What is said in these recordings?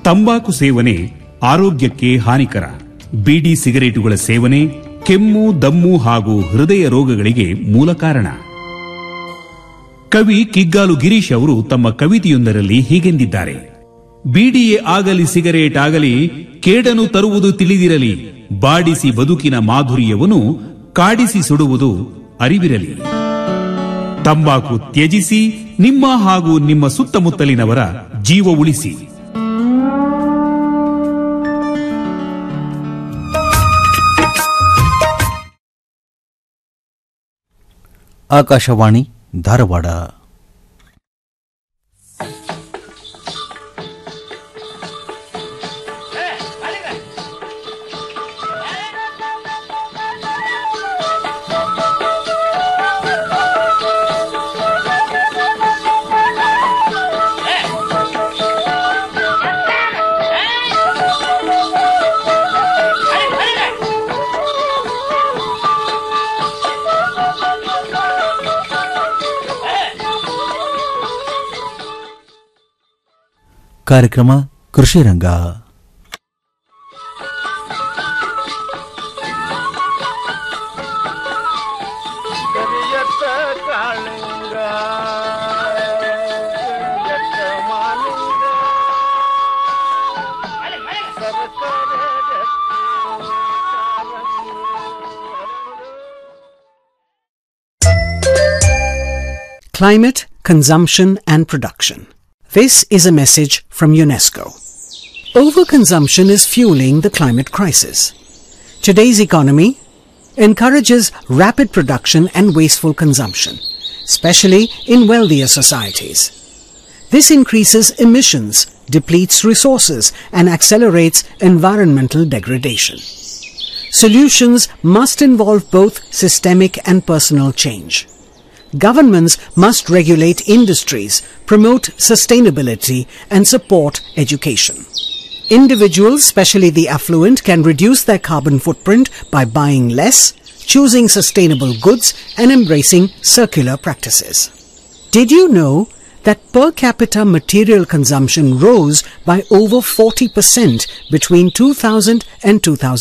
ತಂಬಾಕು ಸೇವನೆ ಆರೋಗ್ಯಕ್ಕೆ ಹಾನಿಕರ ಬೀಡಿ ಸಿಗರೇಟುಗಳ ಸೇವನೆ ಕೆಮ್ಮು ದಮ್ಮು ಹಾಗೂ ಹೃದಯ ರೋಗಗಳಿಗೆ ಮೂಲ ಕಾರಣ ಕವಿ ಕಿಗ್ಗಾಲು ಗಿರೀಶ್ ಅವರು ತಮ್ಮ ಕವಿತೆಯೊಂದರಲ್ಲಿ ಹೀಗೆಂದಿದ್ದಾರೆ ಬೀಡಿಯೇ ಆಗಲಿ ಸಿಗರೇಟ್ ಆಗಲಿ ಕೇಡನು ತರುವುದು ತಿಳಿದಿರಲಿ ಬಾಡಿಸಿ ಬದುಕಿನ ಮಾಧುರ್ಯವನ್ನು ಕಾಡಿಸಿ ಸುಡುವುದು ಅರಿವಿರಲಿ ತಂಬಾಕು ತ್ಯಜಿಸಿ ನಿಮ್ಮ ಹಾಗೂ ನಿಮ್ಮ ಸುತ್ತಮುತ್ತಲಿನವರ ಜೀವ ಉಳಿಸಿ ಆಕಾಶವಾಣಿ ಧಾರವಾಡ ಕಾರ್ಯಕ್ರಮ ಕೃಷಿ ರಂಗ ಕರಿಯತ್ತ ಕಾಳಿಂಗ ಕರಿಯತ್ತ ಮಾಲಿಂಗ ಸರಸರ ಗಟ್ಟಿ ಕಾಲಂಗಿ Climate, Consumption and Production. This is a message from UNESCO. Overconsumption is fueling the climate crisis. Today's economy encourages rapid production and wasteful consumption, especially in wealthier societies. This increases emissions, depletes resources, and accelerates environmental degradation. Solutions must involve both systemic and personal change. Governments must regulate industries, promote sustainability, and support education. Individuals, especially the affluent, can reduce their carbon footprint by buying less, choosing sustainable goods, and embracing circular practices. Did you know that per capita material consumption rose by over 40% between 2000 and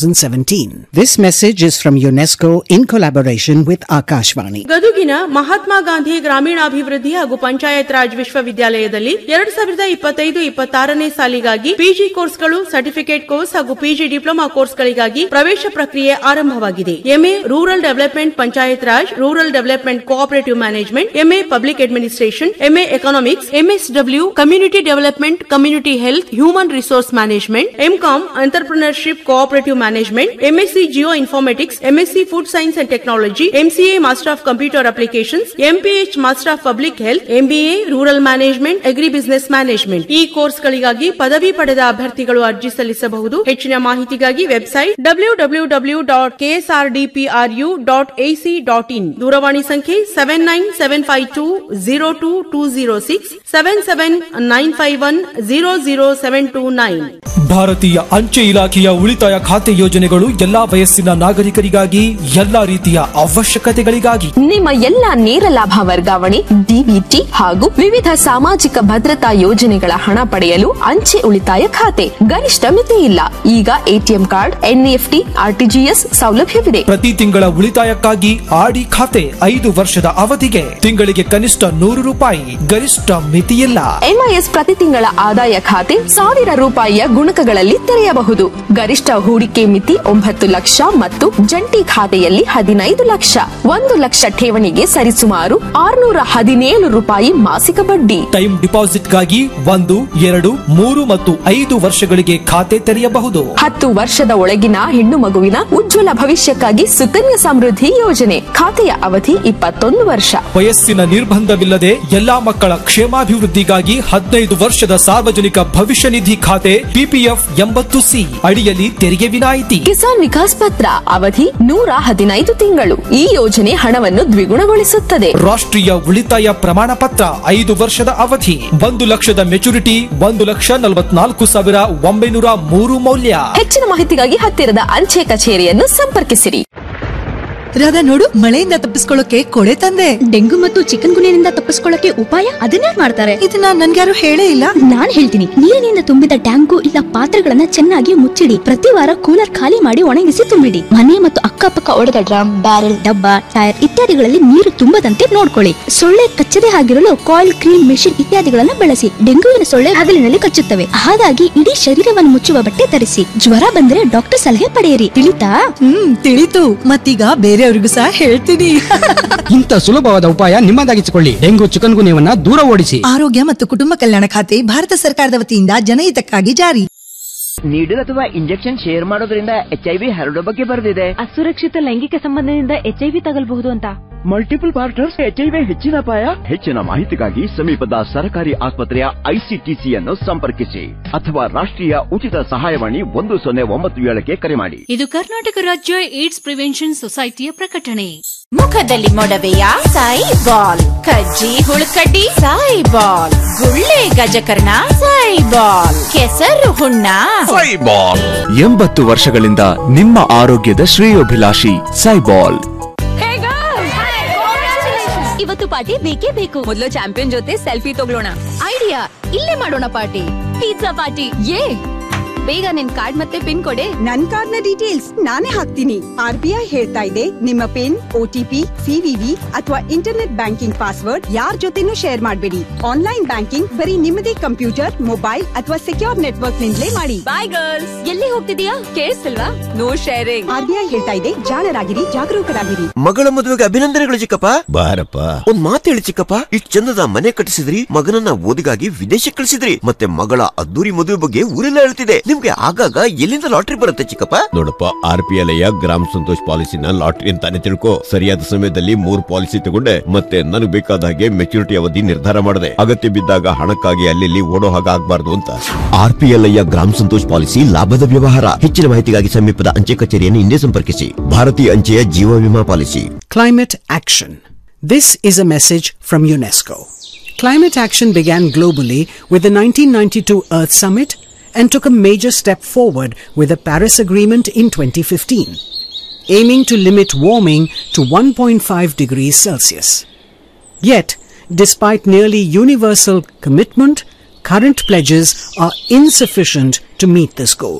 2017? This message is from UNESCO in collaboration with Akashvani. ಗದುಗಿನ Mahatma Gandhi ಗ್ರಾಮೀಣಾಭಿವೃದ್ಧಿ ಹಾಗೂ ಪಂಚಾಯತ್ ರಾಜ್ ವಿಶ್ವವಿದ್ಯಾಲಯದಲ್ಲಿ ಎರಡ್ ಸಾವಿರದ ಇಪ್ಪತ್ತೈದು ಇಪ್ಪತ್ತಾರನೇ ಸಾಲಿಗಾಗಿ PG ಕೋರ್ಸ್ಗಳು certificate course ಹಾಗೂ ಪಿಜಿ ಡಿಪ್ಲೊಮಾ ಕೋರ್ಸ್ಗಳಿಗಾಗಿ ಪ್ರವೇಶ ಪ್ರಕ್ರಿಯೆ ಆರಂಭವಾಗಿದೆ MA rural development panchayat raj rural development cooperative management MA public administration MA economics MSW community development community health human resource management MCom entrepreneurship cooperative management MSc geoinformatics MSc food science and technology MCA master of computer applications MPH master of public health MBA rural management agribusiness management ಈ ಕೋರ್ಸ್ಗಳಿಗಾಗಿ ಪದವಿ ಪಡೆದ ಅಭ್ಯರ್ಥಿಗಳು ಅರ್ಜಿ ಸಲ್ಲಿಸಬಹುದು ಹೆಚ್ಚಿನ ಮಾಹಿತಿಗಾಗಿ website W W W dot KSRDPRU dot AC dot in ದೂರವಾಣಿ ಸಂಖ್ಯೆ seven nine seven five two zero two two zero six seven seven nine five one zero zero seven two nine ಭಾರತೀಯ ಅಂಚೆ ಇಲಾಖೆಯ ಉಳಿತಾಯ ಖಾತೆ ಯೋಜನೆಗಳು ಎಲ್ಲಾ ವಯಸ್ಸಿನ ನಾಗರಿಕರಿಗಾಗಿ ಎಲ್ಲಾ ರೀತಿಯ ಅವಶ್ಯಕತೆಗಳಿಗಾಗಿ ನಿಮ್ಮ ಎಲ್ಲ ನೇರ ಲಾಭ ವರ್ಗಾವಣೆ ಡಿಬಿಟಿ ಹಾಗೂ ವಿವಿಧ ಸಾಮಾಜಿಕ ಭದ್ರತಾ ಯೋಜನೆಗಳ ಹಣ ಪಡೆಯಲು ಅಂಚೆ ಉಳಿತಾಯ ಖಾತೆ ಗರಿಷ್ಠ ಮಿತಿ ಇಲ್ಲ ಈಗ ಎಟಿಎಂ ಕಾರ್ಡ್ ಎನ್ಇಎಫ್ಟಿ ಆರ್ಟಿಜಿಎಸ್ ಸೌಲಭ್ಯವಿದೆ ಪ್ರತಿ ತಿಂಗಳ ಉಳಿತಾಯಕ್ಕಾಗಿ ಆಡಿ ಖಾತೆ ಐದು ವರ್ಷದ ಅವಧಿಗೆ ತಿಂಗಳಿಗೆ ಕನಿಷ್ಠ ನೂರು ರೂಪಾಯಿ ಗರಿಷ್ಠ ಮಿತಿಯಿಲ್ಲ ಎಂಐಎಸ್ ಪ್ರತಿ ತಿಂಗಳ ಆದಾಯ ಖಾತೆ ಸಾವಿರ ರೂಪಾಯಿಯ ಗುಣಕಗಳಲ್ಲಿ ತೆರೆಯಬಹುದು ಗರಿಷ್ಠ ಹೂಡಿಕೆ ಮಿತಿ ಒಂಬತ್ತು ಲಕ್ಷ ಮತ್ತು ಜಂಟಿ ಖಾತೆಯಲ್ಲಿ ಹದಿನೈದು ಲಕ್ಷ ಒಂದು ಲಕ್ಷ ಠೇವಣಿಗೆ ಸರಿಸುಮಾರು ಆರುನೂರ ಹದಿನೇಳು ರೂಪಾಯಿ ಮಾಸಿಕ ಬಡ್ಡಿ ಟೈಮ್ ಡಿಪಾಸಿಟ್ಗಾಗಿ ಒಂದು ಎರಡು ಮೂರು ಮತ್ತು ಐದು ವರ್ಷಗಳಿಗೆ ಖಾತೆ ತೆರೆಯಬಹುದು ಹತ್ತು ವರ್ಷದ ಒಳಗಿನ ಹೆಣ್ಣು ಮಗುವಿನ ಉಜ್ವಲ ಭವಿಷ್ಯಕ್ಕಾಗಿ ಸುಕನ್ಯಾ ಸಮೃದ್ಧಿ ಯೋಜನೆ ಖಾತೆಯ ಅವಧಿ ಇಪ್ಪತ್ತೊಂದು ವರ್ಷ ವಯಸ್ಸಿನ ನಿರ್ಬಂಧವಿಲ್ಲದೆ ಎಲ್ಲಾ ಮಕ್ಕಳ ಕ್ಷೇಮಾಭಿವೃದ್ಧಿಗಾಗಿ ಹದಿನೈದು ವರ್ಷದ ಸಾರ್ವಜನಿಕ ಭವಿಷ್ಯ ನಿಧಿ ಖಾತೆ ಪಿಪಿಎಫ್ ಎಂಬತ್ತು ಸಿ ಅಡಿಯಲ್ಲಿ ತೆರಿಗೆ ವಿನಾಯಿತಿ ಕಿಸಾನ್ ವಿಕಾಸ್ ಪತ್ರ ಅವಧಿ ನೂರ ಹದಿನೈದು ತಿಂಗಳು ಈ ಯೋಜನೆ ಹಣವನ್ನು ದ್ವಿಗುಣಗೊಳಿಸುತ್ತದೆ ರಾಷ್ಟ್ರೀಯ ಉಳಿತಾಯ ಪ್ರಮಾಣ ಪತ್ರ ಐದು ವರ್ಷದ ಅವಧಿ ಒಂದು ಲಕ್ಷದ ಮೆಚುರಿಟಿ ಒಂದು ಲಕ್ಷ ನಲವತ್ನಾಲ್ಕು ಸಾವಿರ ಒಂಬೈನೂರ ಮೂರು ಮೌಲ್ಯ ಹೆಚ್ಚಿನ ಮಾಹಿತಿಗಾಗಿ ಹತ್ತಿರದ ಅಂಚೆ ಕಚೇರಿಯನ್ನು ಸಂಪರ್ಕಿಸಿರಿ ರಾಧಾ ನೋಡು ಮಳೆಯಿಂದ ತಪ್ಪಿಸ್ಕೊಳ್ಳೋಕೆ ಕೊಡೆ ತಂದೆ ಡೆಂಗು ಮತ್ತು ಚಿಕನ್ ಗುನಿಯಿಂದ ತಪ್ಪಿಸ್ಕೊಳ್ಳಕ್ಕೆ ಉಪಾಯ ಅದನ್ನೇ ಮಾಡ್ತಾರೆ ಇದನ್ನ ನನ್ಗ್ಯಾರು ಹೇಳೇ ಇಲ್ಲ ನಾನ್ ಹೇಳ್ತೀನಿ ನೀರಿನಿಂದ ತುಂಬಿದ ಟ್ಯಾಂಕು ಇಲ್ಲ ಪಾತ್ರೆಗಳನ್ನ ಚೆನ್ನಾಗಿ ಮುಚ್ಚಿಡಿ ಪ್ರತಿ ವಾರ ಕೂಲರ್ ಖಾಲಿ ಮಾಡಿ ಒಣಗಿಸಿ ತುಂಬಿಡಿ ಮನೆ ಮತ್ತು ಅಕ್ಕಪಕ್ಕ ಒಡೆದ ಡ್ರಮ್ ಬ್ಯಾರೆಲ್ ಡಬ್ಬ ಟೈರ್ ಇತ್ಯಾದಿಗಳಲ್ಲಿ ನೀರು ತುಂಬದಂತೆ ನೋಡ್ಕೊಳ್ಳಿ ಸೊಳ್ಳೆ ಕಚ್ಚದೆ ಆಗಿರಲು ಕಾಯಿಲ್ ಕ್ರೀಮ್ ಮೆಷಿನ್ ಇತ್ಯಾದಿಗಳನ್ನ ಬಳಸಿ ಡೆಂಗುವಿನ ಸೊಳ್ಳೆ ಹಗಲಿನಲ್ಲಿ ಕಚ್ಚುತ್ತವೆ ಹಾಗಾಗಿ ಇಡೀ ಶರೀರವನ್ನು ಮುಚ್ಚುವ ಬಟ್ಟೆ ಧರಿಸಿ ಜ್ವರ ಬಂದ್ರೆ ಡಾಕ್ಟರ್ ಸಲಹೆ ಪಡೆಯಿರಿ ತಿಳಿತಾ ಹ್ಮ್ ತಿಳಿತು ಮತ್ತೀಗ ಬೇರೆಯವ್ರಿಗೂ ಸಹ ಹೇಳ್ತೀನಿ ಇಂಥ ಸುಲಭವಾದ ಉಪಾಯ ನಿಮ್ಮದಾಗಿಸಿಕೊಳ್ಳಿ ಡೆಂಗು ಚಿಕನ್ ಗುನ್ಯವನ್ನ ದೂರ ಓಡಿಸಿ ಆರೋಗ್ಯ ಮತ್ತು ಕುಟುಂಬ ಕಲ್ಯಾಣ ಖಾತೆ ಭಾರತ ಸರ್ಕಾರದ ವತಿಯಿಂದ ಜನಹಿತಕ್ಕಾಗಿ ಜಾರಿ ನೀಡಲ್ ಅಥವಾ ಇಂಜೆಕ್ಷನ್ ಶೇರ್ ಮಾಡೋದ್ರಿಂದ ಎಚ್ ಐ ವಿ ಹರಡೋ ಬಗ್ಗೆ ಬರೆದಿದೆ ಅಸುರಕ್ಷಿತ ಲೈಂಗಿಕ ಸಂಬಂಧದಿಂದ ಎಚ್ಐವಿ ತಗಲ್ಬಹುದು ಅಂತ multiple partners H I V ಹೆಚ್ಚಿನ ಅಪಾಯ ಹೆಚ್ಚಿನ ಮಾಹಿತಿಗಾಗಿ ಸಮೀಪದ ಸರ್ಕಾರಿ ಆಸ್ಪತ್ರೆಯ ಐಸಿಟಿಸಿ ಅನ್ನು ಸಂಪರ್ಕಿಸಿ ಅಥವಾ ರಾಷ್ಟ್ರೀಯ ಉಚಿತ ಸಹಾಯವಾಣಿ ಒಂದು ಸೊನ್ನೆ ಒಂಬತ್ತು ಏಳಕ್ಕೆ ಕರೆ ಮಾಡಿ ಇದು ಕರ್ನಾಟಕ ರಾಜ್ಯ ಏಡ್ಸ್ ಪ್ರಿವೆನ್ಷನ್ ಸೊಸೈಟಿಯ ಪ್ರಕಟಣೆ ಮುಖದಲ್ಲಿ ಮೊಡವೆಯ ಸಾಯಿ ಬಾಲ್ ಕಜ್ಜಿ ಹುಳುಕಡ್ಡಿ ಸಾಯಿ ಬಾಲ್ ಗುಳ್ಳೆ ಗಜಕರ್ಣ ಸಾಯಿ ಬಾಲ್ ಕೆಸರು ಹುಣ್ಣ ಸೈಬಾಲ್ ಎಂಬತ್ತು ವರ್ಷಗಳಿಂದ ನಿಮ್ಮ ಆರೋಗ್ಯದ ಶ್ರೇಯೋಭಿಲಾಷಿ ಸೈಬಾಲ್ ಇವತ್ತು ಪಾರ್ಟಿ ಬೇಕೇ ಬೇಕು ಮೊದಲು ಚಾಂಪಿಯನ್ ಜೊತೆ ಸೆಲ್ಫಿ ತಗೊಳ್ಳೋಣ ಐಡಿಯಾ ಇಲ್ಲೇ ಮಾಡೋಣ ಪಾರ್ಟಿ ಪಿಜ್ಜಾ ಪಾರ್ಟಿ ಯೇ ಬೇಗ ನಿನ್ ಕಾರ್ಡ್ ಮತ್ತೆ ಪಿನ್ ಕೊಡೆ ನನ್ ಕಾರ್ಡ್ ನ ಡೀಟೇಲ್ಸ್ ನಾನೇ ಹಾಕ್ತೀನಿ ಆರ್ ಬಿ ಐ ಹೇಳ್ತಾ ಇದೆ ನಿಮ್ಮ ಪಿನ್ ಓಟಿಪಿ ಸಿವಿವಿ ಅಥವಾ ಇಂಟರ್ನೆಟ್ ಬ್ಯಾಂಕಿಂಗ್ ಪಾಸ್ವರ್ಡ್ ಯಾರ್ ಜೊತೆನೂ ಶೇರ್ ಮಾಡಬೇಡಿ ಆನ್ಲೈನ್ ಬ್ಯಾಂಕಿಂಗ್ ಬರೀ ನಿಮ್ಮದೇ ಕಂಪ್ಯೂಟರ್ ಮೊಬೈಲ್ ಅಥವಾ ಸೆಕ್ಯೂರ್ ನೆಟ್ವರ್ಕ್ ನಿಂದಲೇ ಮಾಡಿ ಬಾಯ್ ಗರ್ಲ್ಸ್ ಎಲ್ಲಿ ಹೋಗ್ತಿದೀಯಾ ಕೇಳಿಸ್ತಿಲ್ವಾ no sharing R B I ಹೇಳ್ತಾ ಇದೆ ಜಾಣರಾಗಿರಿ ಜಾಗರೂಕರಾಗಿರಿ ಮಗಳ ಮದುವೆಗೆ ಅಭಿನಂದನೆಗಳು ಚಿಕ್ಕಪ್ಪ ಬಾರಪ್ಪ ಒಂದ್ ಮಾತು ಹೇಳಿ ಚಿಕ್ಕಪ್ಪ ಇಷ್ಟ್ ಚಂದದ ಮನೆ ಕಟ್ಟಿಸಿದ್ರಿ ಮಗನನ್ನ ಓದಿಗಾಗಿ ವಿದೇಶಕ್ಕೆ ಕಳಿಸಿದ್ರಿ ಮತ್ತೆ ಮಗಳ ಅದ್ದೂರಿ ಮದುವೆ ಬಗ್ಗೆ ಊರೆಲ್ಲ ಹೇಳ್ತಿದೆ ನಿಮ್ಗೆ ಆಗಾಗ ಎಲ್ಲಿಂದ ಲಾಟ್ರಿ ಬರುತ್ತೆ ಚಿಕ್ಕಪ್ಪ ನೋಡಪ್ಪ ಆರ್ ಪಿ ಎಲ್ ಗ್ರಾಮ ಸಂತೋಷ್ ಪಾಲಿಸಿನ ಲಾಟ್ರಿ ಅಂತಾನೆ ತಿಳ್ಕೊ ಸರಿಯಾದ ಸಮಯದಲ್ಲಿ ಮೂರ್ ಪಾಲಿಸಿ ತಗೊಂಡೆ ಮತ್ತೆ ನನಗೆ ಬೇಕಾದ ಹಾಗೆ ಮೆಚುರಿಟಿ ಅವಧಿ ನಿರ್ಧಾರ ಮಾಡಿದೆ ಅಗತ್ಯ ಬಿದ್ದಾಗ ಹಣಕ್ಕಾಗಿ ಅಲ್ಲಿ ಓಡೋ ಹಾಗೆ ಆಗ್ಬಾರ್ದು ಅಂತ ಆರ್ ಪಿ ಎಲ್ ಗ್ರಾಮ ಸಂತೋಷ್ ಪಾಲಿಸಿ ಲಾಭದ ವ್ಯವಹಾರ ಹೆಚ್ಚಿನ ಮಾಹಿತಿಗಾಗಿ ಸಮೀಪದ ಅಂಚೆ ಕಚೇರಿಯನ್ನು ಹಿಂದೆ ಸಂಪರ್ಕಿಸಿ ಭಾರತೀಯ ಅಂಚೆಯ ಜೀವ ವಿಮಾ policy Climate action. This is a message from UNESCO. Climate action began globally with the 1992 Earth Summit and took a major step forward with the Paris Agreement in 2015, aiming to limit warming to 1.5 degrees Celsius. Yet, despite nearly universal commitment, current pledges are insufficient to meet this goal.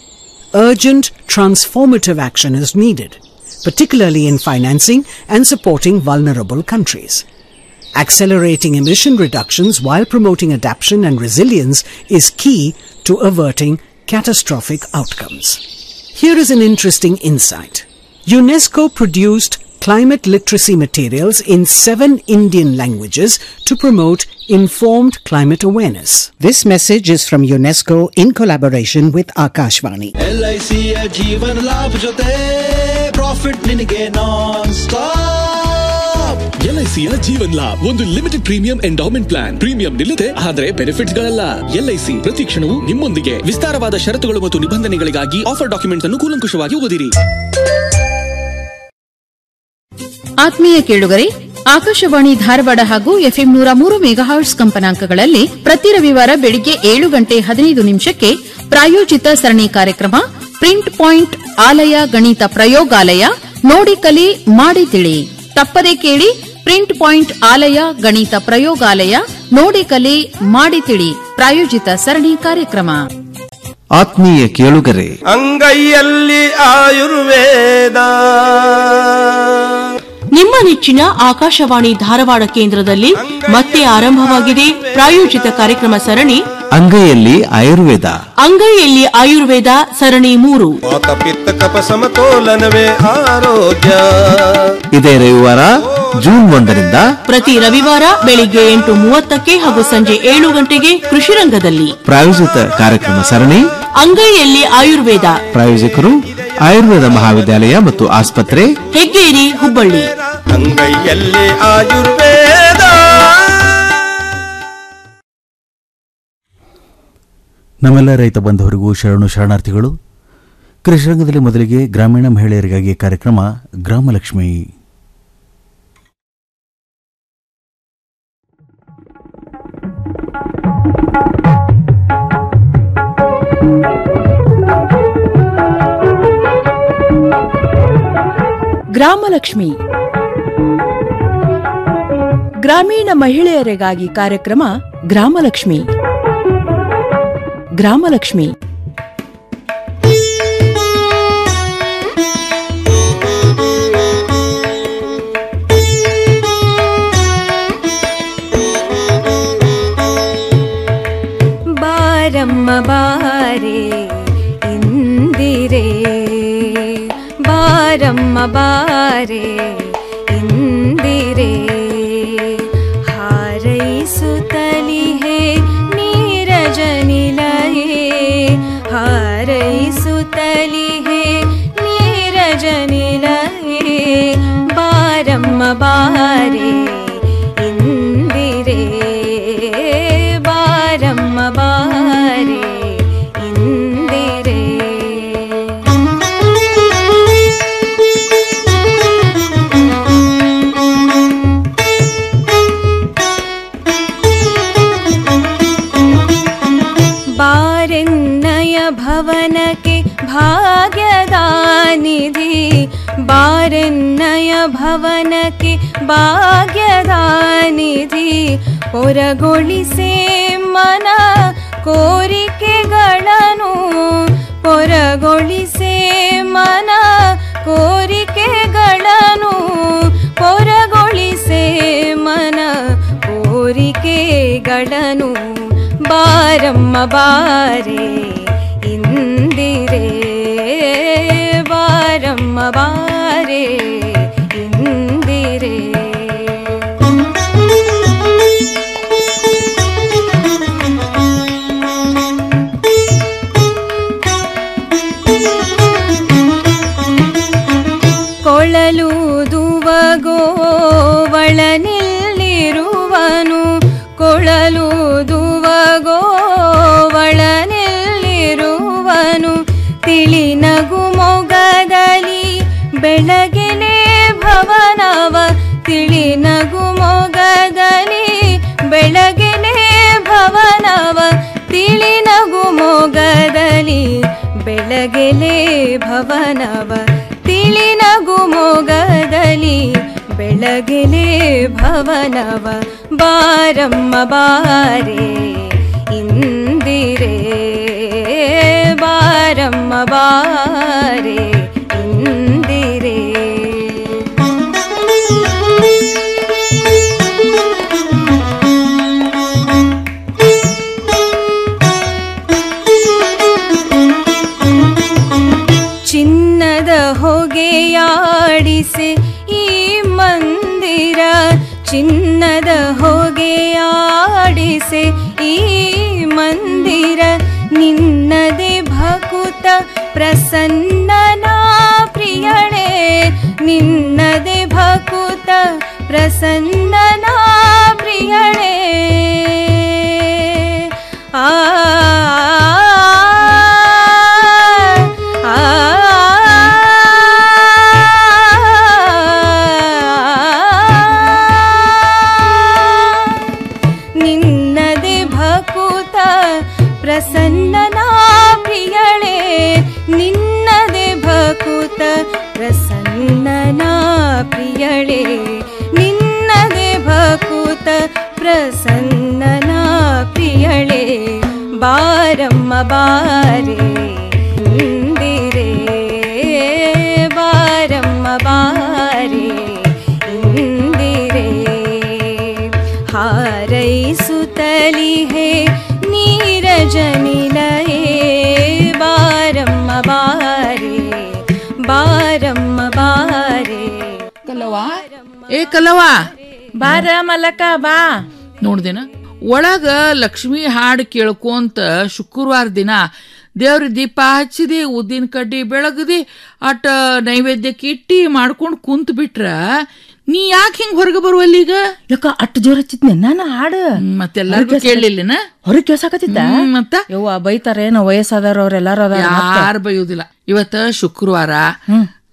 Urgent transformative action is needed, particularly in financing and supporting vulnerable countries. Accelerating emission reductions while promoting adaptation and resilience is key to averting catastrophic outcomes. Here is an interesting insight. UNESCO produced climate literacy materials in seven Indian languages to promote informed climate awareness. This message is from UNESCO in collaboration with Akashvani. L I ಸಿಯ ಜೀವನ ಲಾಭ ಜೊತೆ profit ನಿನಗೆ non stop ಎಲ್ಐಸಿಯ ಜೀವನ್ ಲಾಭ್ ಒಂದು limited premium endowment plan premium ನಿಲ್ಲದೆ ಆದರೆ benefits ಗಳಲ್ಲ LIC ಪ್ರತಿ ಕ್ಷಣವೂ ನಿಮ್ಮೊಂದಿಗೆ ವಿಸ್ತಾರವಾದ ಷರತ್ತುಗಳು ಮತ್ತು ನಿಬಂಧನೆಗಳಿಗಾಗಿ ಆಫರ್ ಡಾಕ್ಯುಮೆಂಟ್ಸ್ ಅನ್ನು ಕೂಲಂಕುಷವಾಗಿ ಓದಿರಿ ಆತ್ಮೀಯ ಕೇಳುಗರೆ ಆಕಾಶವಾಣಿ ಧಾರವಾಡ ಹಾಗೂ ಎಫ್ಎಂ ನೂರ ಮೂರು ಮೆಗಾಹರ್ಟ್ಸ್ ಕಂಪನಾಂಕಗಳಲ್ಲಿ ಪ್ರತಿ ರವಿವಾರ ಬೆಳಿಗ್ಗೆ ಏಳು ಗಂಟೆ ಹದಿನೈದು ನಿಮಿಷಕ್ಕೆ ಪ್ರಾಯೋಜಿತ ಸರಣಿ ಕಾರ್ಯಕ್ರಮ ಪ್ರಿಂಟ್ ಪಾಯಿಂಟ್ ಆಲಯ ಗಣಿತ ಪ್ರಯೋಗಾಲಯ ನೋಡಿ ಕಲಿ ಮಾಡಿ ತಿಳಿ ತಪ್ಪದೆ ಕೇಳಿ ಪ್ರಿಂಟ್ ಪಾಯಿಂಟ್ ಆಲಯ ಗಣಿತ ಪ್ರಯೋಗಾಲಯ ನೋಡಿ ಕಲಿ ಮಾಡಿ ತಿಳಿ ಪ್ರಾಯೋಜಿತ ಸರಣಿ ಕಾರ್ಯಕ್ರಮ ಆತ್ಮೀಯ ಕೇಳುಗರೆ ಅಂಗೈಯಲ್ಲಿ ಆಯುರ್ವೇದ ನಿಮ್ಮ ನೆಚ್ಚಿನ ಆಕಾಶವಾಣಿ ಧಾರವಾಡ ಕೇಂದ್ರದಲ್ಲಿ ಮತ್ತೆ ಆರಂಭವಾಗಿದೆ ಪ್ರಾಯೋಜಿತ ಕಾರ್ಯಕ್ರಮ ಸರಣಿ ಅಂಗೈಯಲ್ಲಿ ಆಯುರ್ವೇದ ಅಂಗೈಯಲ್ಲಿ ಆಯುರ್ವೇದ ಸರಣಿ ಮೂರು ವಾತ ಪಿತ್ತ ಕಪ ಸಮತೋಲನವೇ ಆರೋಗ್ಯ ಇದೇ ರವಿವಾರ ಜೂನ್ ಒಂದರಿಂದ ಪ್ರತಿ ರವಿವಾರ ಬೆಳಿಗ್ಗೆ ಎಂಟು ಮೂವತ್ತಕ್ಕೆ ಹಾಗೂ ಸಂಜೆ ಏಳು ಗಂಟೆಗೆ ಕೃಷಿ ರಂಗದಲ್ಲಿ ಪ್ರಾಯೋಜಿತ ಕಾರ್ಯಕ್ರಮ ಸರಣಿ ಅಂಗೈಯಲ್ಲಿ ಆಯುರ್ವೇದ ಪ್ರಾಯೋಜಕರು ಆಯುರ್ವೇದ ಮಹಾವಿದ್ಯಾಲಯ ಮತ್ತು ಆಸ್ಪತ್ರೆ ಹೆಗ್ಗೇರಿ ಹುಬ್ಬಳ್ಳಿ ಅಂಗೈಯಲ್ಲಿ ಆಯುರ್ವೇದ ನಮ್ಮೆಲ್ಲ ರೈತ ಬಂಧುವರಿಗೂ ಶರಣು ಶರಣಾರ್ಥಿಗಳು ಕೃಷಿರಂಗದಲ್ಲಿ ಮೊದಲಿಗೆ ಗ್ರಾಮೀಣ ಮಹಿಳೆಯರಿಗಾಗಿ ಕಾರ್ಯಕ್ರಮ ಗ್ರಾಮಲಕ್ಷ್ಮಿ ಗ್ರಾಮಲಕ್ಷ್ಮಿ ಗ್ರಾಮೀಣ ಮಹಿಳೆಯರಿಗಾಗಿ ಕಾರ್ಯಕ್ರಮ ಗ್ರಾಮಲಕ್ಷ್ಮಿ ಗ್ರಾಮಲಕ್ಷ್ಮಿ ಬಾರಮ್ಮ ಬಾರೆ ಇಂದಿರೆ ಬಾರಮ್ಮ ಬಾರೆ ಇಂದಿರೆ ಹಾರೈಸುತ್ತಲಿಹೆ ನೀರಜನಿಲಯೇ ಹಾರೈಸುತ್ತಲಿಹೆ ನೀರಜನಿಲಯೇ ಬಾರಮ್ಮ ಬಾರೆ ಇಂದಿರೆ ಬಾರಮ್ಮ ಬಾರೆ ಇಂದಿರೆ ಬಾರೆನ್ನಯ ಭವನಕ್ಕೆ ಭಾಗ್ಯದ ನಿಧಿ ಬಾರೆನ್ನಯ ಭವನಕ್ಕೆ ಭಾಗ್ಯದ ನಿಧಿ ಹೊರಗೊಳಿಸೆ ಮನ ಕೋರಿಕೆಗಳನ್ನು ಹೊರಗೊಳಿಸೆ ಮನ ಕೋರಿಕೆಗಳನ್ನು ಹೊರಗೊಳಿಸೆ ಮನ ಕೋರಿಕೆಗಳನ್ನು ಬಾರಮ್ಮ ಬಾರೆ ಇಂದಿರೆ ಬಾರಮ್ಮ ಬಾರೆ ಇಂದಿರೆ ಕೊಳಲೂದುವಗೋ ಒಳನಿಲ್ಲಿರುವನು ಕೊಳಲೂದುವಗೋ ಒಳನಿಲ್ಲಿರುವನು ತಿಳಿನಗು ಮೊಗದಲ್ಲಿ ಬೆಳಗಿನೇ ಭವನವ ತಿಳಿನಗು ಮೊಗದಲ್ಲಿ ಬೆಳಗಿನೇ ಭವನವ ತಿಳಿನಗು ಮೊಗದಲ್ಲಿ ಬೆಳಗೆಲೆ ಭವನವ ತಿಳಿನಗು ಮೊಗದಲ್ಲಿ ಬೆಳಗೆಲೆ ಭವನವ ಬಾರಮ್ಮ ಬಾರೆ ಇಂದಿರೆ ಬಾರಮ್ಮ ಬಾರೆ ಇಂದಿರೆ ಚಿನ್ನದ ಹೊಗೆಯಾಡಿಸೆ ಈ ಮಂದಿರ ಚಿನ್ನದ ಹೊಗೆಯಾಡಿಸೆ ಈ ಮಂದಿರ ನಿನ್ನದೆ ಭಕುತ ಪ್ರಸನ್ನನ ಪ್ರಿಯಳೆ ನಿನ್ನದೆ ಭಕುತ ಪ್ರಸನ್ನನ ಪ್ರಿಯಳೆ ಆ ಆ ನಿನ್ನದೆ ಭಕುತ ಪ್ರಸನ್ನನ ಪ್ರಿಯಳೆ ನಿನ್ನದೆ ಭಕುತ ಪ್ರಸನ್ನನ ಪ್ರಿಯಳೆ ನಿನ್ನದೆ ಭಕುತ ಪ್ರಸನ್ನನ ಪ್ರಿಯಳೆ ಬಾರಮ್ಮ ಬಾರೆ ಇಂದಿರೆ ಬಾರಮ್ಮ ಬಾರೆ ಇಂದಿರೆ ಹಾರೈಸುತ್ತಲಿಹೆ ನೀರಜನಿಲಯೇ ಬಾರಮ್ಮ ಬಾರೆ ಬಾರಮ್ಮ ಬಾರೆ ಕಲವ ಏ ಕಲವ ಬಾರ ಮಲಕ ಬಾ ನೋಡ್ದೇನ ಒಳಗ ಲಕ್ಷ್ಮಿ ಹಾಡು ಕೇಳ್ಕೊಂತ ಶುಕ್ರವಾರ ದಿನ ದೇವ್ರ ದೀಪ ಹಚ್ಚಿದಿ ಉದ್ದಿನ ಕಡ್ಡಿ ಬೆಳಗದಿ ಅಟ ನೈವೇದ್ಯಕ್ಕೆ ಇಟ್ಟಿ ಮಾಡ್ಕೊಂಡು ಕುಂತ್ ಬಿಟ್ರ ನೀ ಯಾಕೆ ಹಿಂಗ್ ಹೊರಗೆ ಬರುವಲ್ಲಿ ಈಗ ಯಾಕ ಅಟ್ ಜೋರ್ ಹಚ್ಚಿದ್ನೆ ನಾನು ಹಾಡು ಮತ್ತೆಲ್ಲಾರ್ಗು ಕೇಳಲಿಲ್ಲನ ಹೊರಗೆ ಕೇಳ್ಸಾಕತ್ತಿದ್ದ ಹ್ಮ್, ಮತ್ತ ಯವ್ವ ಬೈತಾರೇನ ವಯಸ್ಸಾದವ್ರ ಅವ್ರೆಲ್ಲಾರು ಅದಾರ ಮತ್ತ. ಯಾರು ಬೈಯುದಿಲ್ಲ ಇವತ್ತ ಶುಕ್ರವಾರ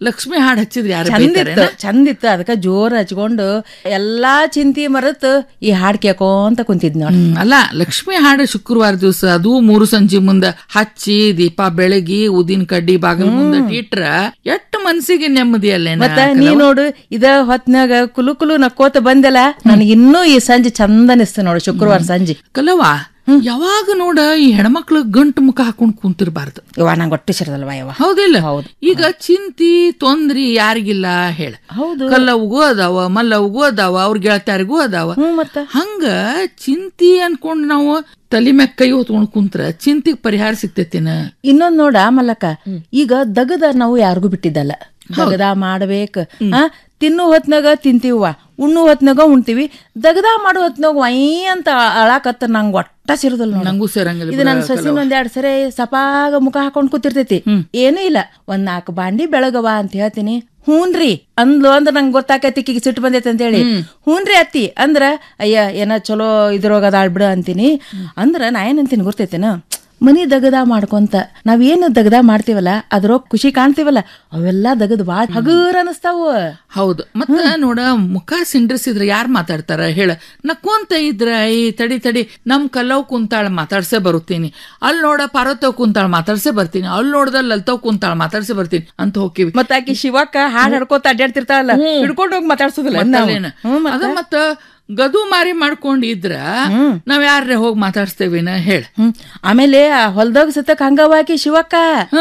ಲಕ್ಷ್ಮಿ ಹಾಡ್ ಹಚ್ಚಿದ್ರಿ ಯಾರು ಚಂದಿತ್ತು ಚಂದಿತ್ತು ಅದಕ್ಕ ಜೋರ್ ಹಚ್ಕೊಂಡು ಎಲ್ಲಾ ಚಿಂತಿ ಮರೆತು ಈ ಹಾಡ್ ಕೇಳ್ಕೊಂತ ಕುಂತಿದ್ ನೋಡಿ ಹ್ಮ್, ಅಲ್ಲ ಲಕ್ಷ್ಮಿ ಹಾಡು ಶುಕ್ರವಾರ ದಿವಸ ಅದು ಮೂರು ಸಂಜೆ ಮುಂದ ಹಚ್ಚಿ ದೀಪ ಬೆಳಗಿ ಉದಿನ ಕಡ್ಡಿ ಬಾಗಿಲು ಮುಂದ ಇಟ್ರ ಎಷ್ಟ್ ಮನ್ಸಿಗೆ ನೆಮ್ಮದಿ ಅಲ್ಲೇನ ಮತ್ತ ನೀ ನೋಡು ಇದ ಹೊತ್ನಾಗ ಕುಲು ಕುಲು ನಕ್ಕೋತ ಬಂದಲ್ಲ ನನಗೆ ಇನ್ನೂ ಈ ಸಂಜೆ ಚಂದ ಅನಿಸ್ತು ನೋಡು ಶುಕ್ರವಾರ ಸಂಜೆ ಕಲವಾ ಯಾವಾಗ ನೋಡ ಈ ಹೆಣ್ಮಕ್ಳು ಗಂಟು ಮುಖ ಹಾಕೊಂಡ್ ಕುಂತಿರ್ಬಾರ್ದು ಯವ್ವ ನಂಗೆ ಒಟ್ಟು ಸೇರದಲ್ವಾ ಯವ್ವ ಹೌದಿಲ್ಲ ಹೌದು ಈಗ ಚಿಂತಿ ತೊಂದ್ರಿ ಯಾರಿಗಿಲ್ಲ ಹೇಳ ಹೌದು ಕಲ್ಲವ್ಗೂ ಅದಾವ ಮಲ್ಲವ್ಗೂ ಅದಾವ ಅವ್ರ ಗೆಳತ್ಯಾರಿಗೂ ಅದಾವ ಹಂಗ ಚಿಂತಿ ಅನ್ಕೊಂಡ್ ನಾವು ತಲೆ ಮ್ಯಾಗ ಕೈ ಹೊತ್ಕೊಂಡ್ ಕುಂತ್ರ ಚಿಂತಿಗ್ ಪರಿಹಾರ ಸಿಗ್ತೈತಿನ ಇನ್ನೊಂದ್ ನೋಡ ಮಲ್ಲಕ್ಕ ಈಗ ದಗದ ನಾವು ಯಾರಿಗೂ ಬಿಟ್ಟಿದ್ದಲ್ಲ ದಗದ ಮಾಡ್ಬೇಕ ಆ ತಿನ್ನು ಹೊತ್ನಾಗ ತಿಂತೀವ ಉಣ್ಣು ಹೊತ್ನಾಗ ಉಣ್ತೀವಿ ದಗದ ಮಾಡೋ ಹೊತ್ನಾಗ ವೈ ಅಂತ ಅಳಾಕತ್ತ ನಂಗ್ ಒಟ್ಟ ಸೇರುದಲ್ಲ ನೋಡು. ನಂಗೂ ಸೇರಂಗಿಲ್ಲ ಇದು ನನ್ನ ಬಿಡು, ಸೊಸಿನ ಕಲವ. ಒಂದೆರಡ್ ಸರಿ ಸಪಾಗ ಮುಖ ಹಾಕೊಂಡ್ ಕೂತಿರ್ತೈತಿ ಏನೂ ಇಲ್ಲ ಒಂದ್ ನಾಲ್ಕು ಬಾಂಡಿ ಬೆಳಗವ ಅಂತ ಹೇಳ್ತೀನಿ ಹೂನ್ರಿ ಅಂದ್ಲು ಅಂದ್ರ ನಂಗೆ ಗೊತ್ತಾಕೈತಿ ಈಗ ಸಿಟ್ಟು ಬಂದೈತೆ ಅಂತ ಹೇಳಿ ಹೂನ್ರಿ ಅತ್ತಿ ಅಂದ್ರ ಅಯ್ಯ ಏನ ಚಲೋ ಇದ್ರೊಳಗ ಅದಾಳ್ ಬಿಡು ಅಂತೀನಿ ಅಂದ್ರ ನಾ ಏನಂತೀನಿ ಗೊತ್ತೈತೇನ ಮನಿ ದಗದ ಮಾಡ್ಕೊಂತ ನಾವೇನು ದಗದ ಮಾಡ್ತೀವಲ್ಲ ಅದ್ರೊಳಗ್ ಖುಷಿ ಕಾಣ್ತೀವಲ್ಲ ಅವೆಲ್ಲ ದಗದ್ ಬಾಳ್ ಹಗೂರ್ ಅನಸ್ತಾವ ಹೌದು ಮತ್ತ ನೋಡ ಮುಖ ಸಿಂಡ್ರಿಸಿದ್ರ ಯಾರ್ ಮಾತಾಡ್ತಾರ ಹೇಳ ನಕ್ಕೊಂತ ಇದ್ರ ಈ ತಡಿ ತಡಿ ನಮ್ ಕಲ್ಲವ್ ಕುಂತಾಳ ಮಾತಾಡ್ಸೇ ಬರುತ್ತೀನಿ ಅಲ್ಲಿ ನೋಡ ಪಾರ್ವತವ್ ಕುಂತಾಳ ಮಾತಾಡ್ಸೇ ಬರ್ತೀನಿ ಅಲ್ಲಿ ನೋಡ್ದ ಲಲ್ತವ್ ಕುಂತಾಳ ಮಾತಾಡ್ಸೇ ಬರ್ತೀನಿ ಅಂತ ಹೋಗಿವಿ ಮತ್ತ ಆಕಿ ಶಿವಕ್ಕ ಹಾಡ್ ಹಡ್ಕೋತ ಅಡ್ಡಾಡ್ತಿರ್ತಾವಲ್ಲ ಹಿಡ್ಕೊಂಡ್ ಹೋಗಿ ಮಾತಾಡ್ಸೋದಿಲ್ಲ ನಾವು. ಮತ್ತಲ್ಲೇನ? ಹ್ಮ್, ಮತ್ತ? ಅದ ಮತ್ತ ಗದು ಮಾರಿ ಮಾಡ್ಕೊಂಡಿದ್ರ ನಾವ್ ಯಾರೇ ಹೋಗಿ ಮಾತಾಡ್ಸ್ತೇವಿನ ಹೇಳ ಹ್ಮ್ ಆಮೇಲೆ ಹೊಲ್ದಾಗ ಸತಕ್ ಹಂಗವಾಕಿ ಶಿವಕ್ಕ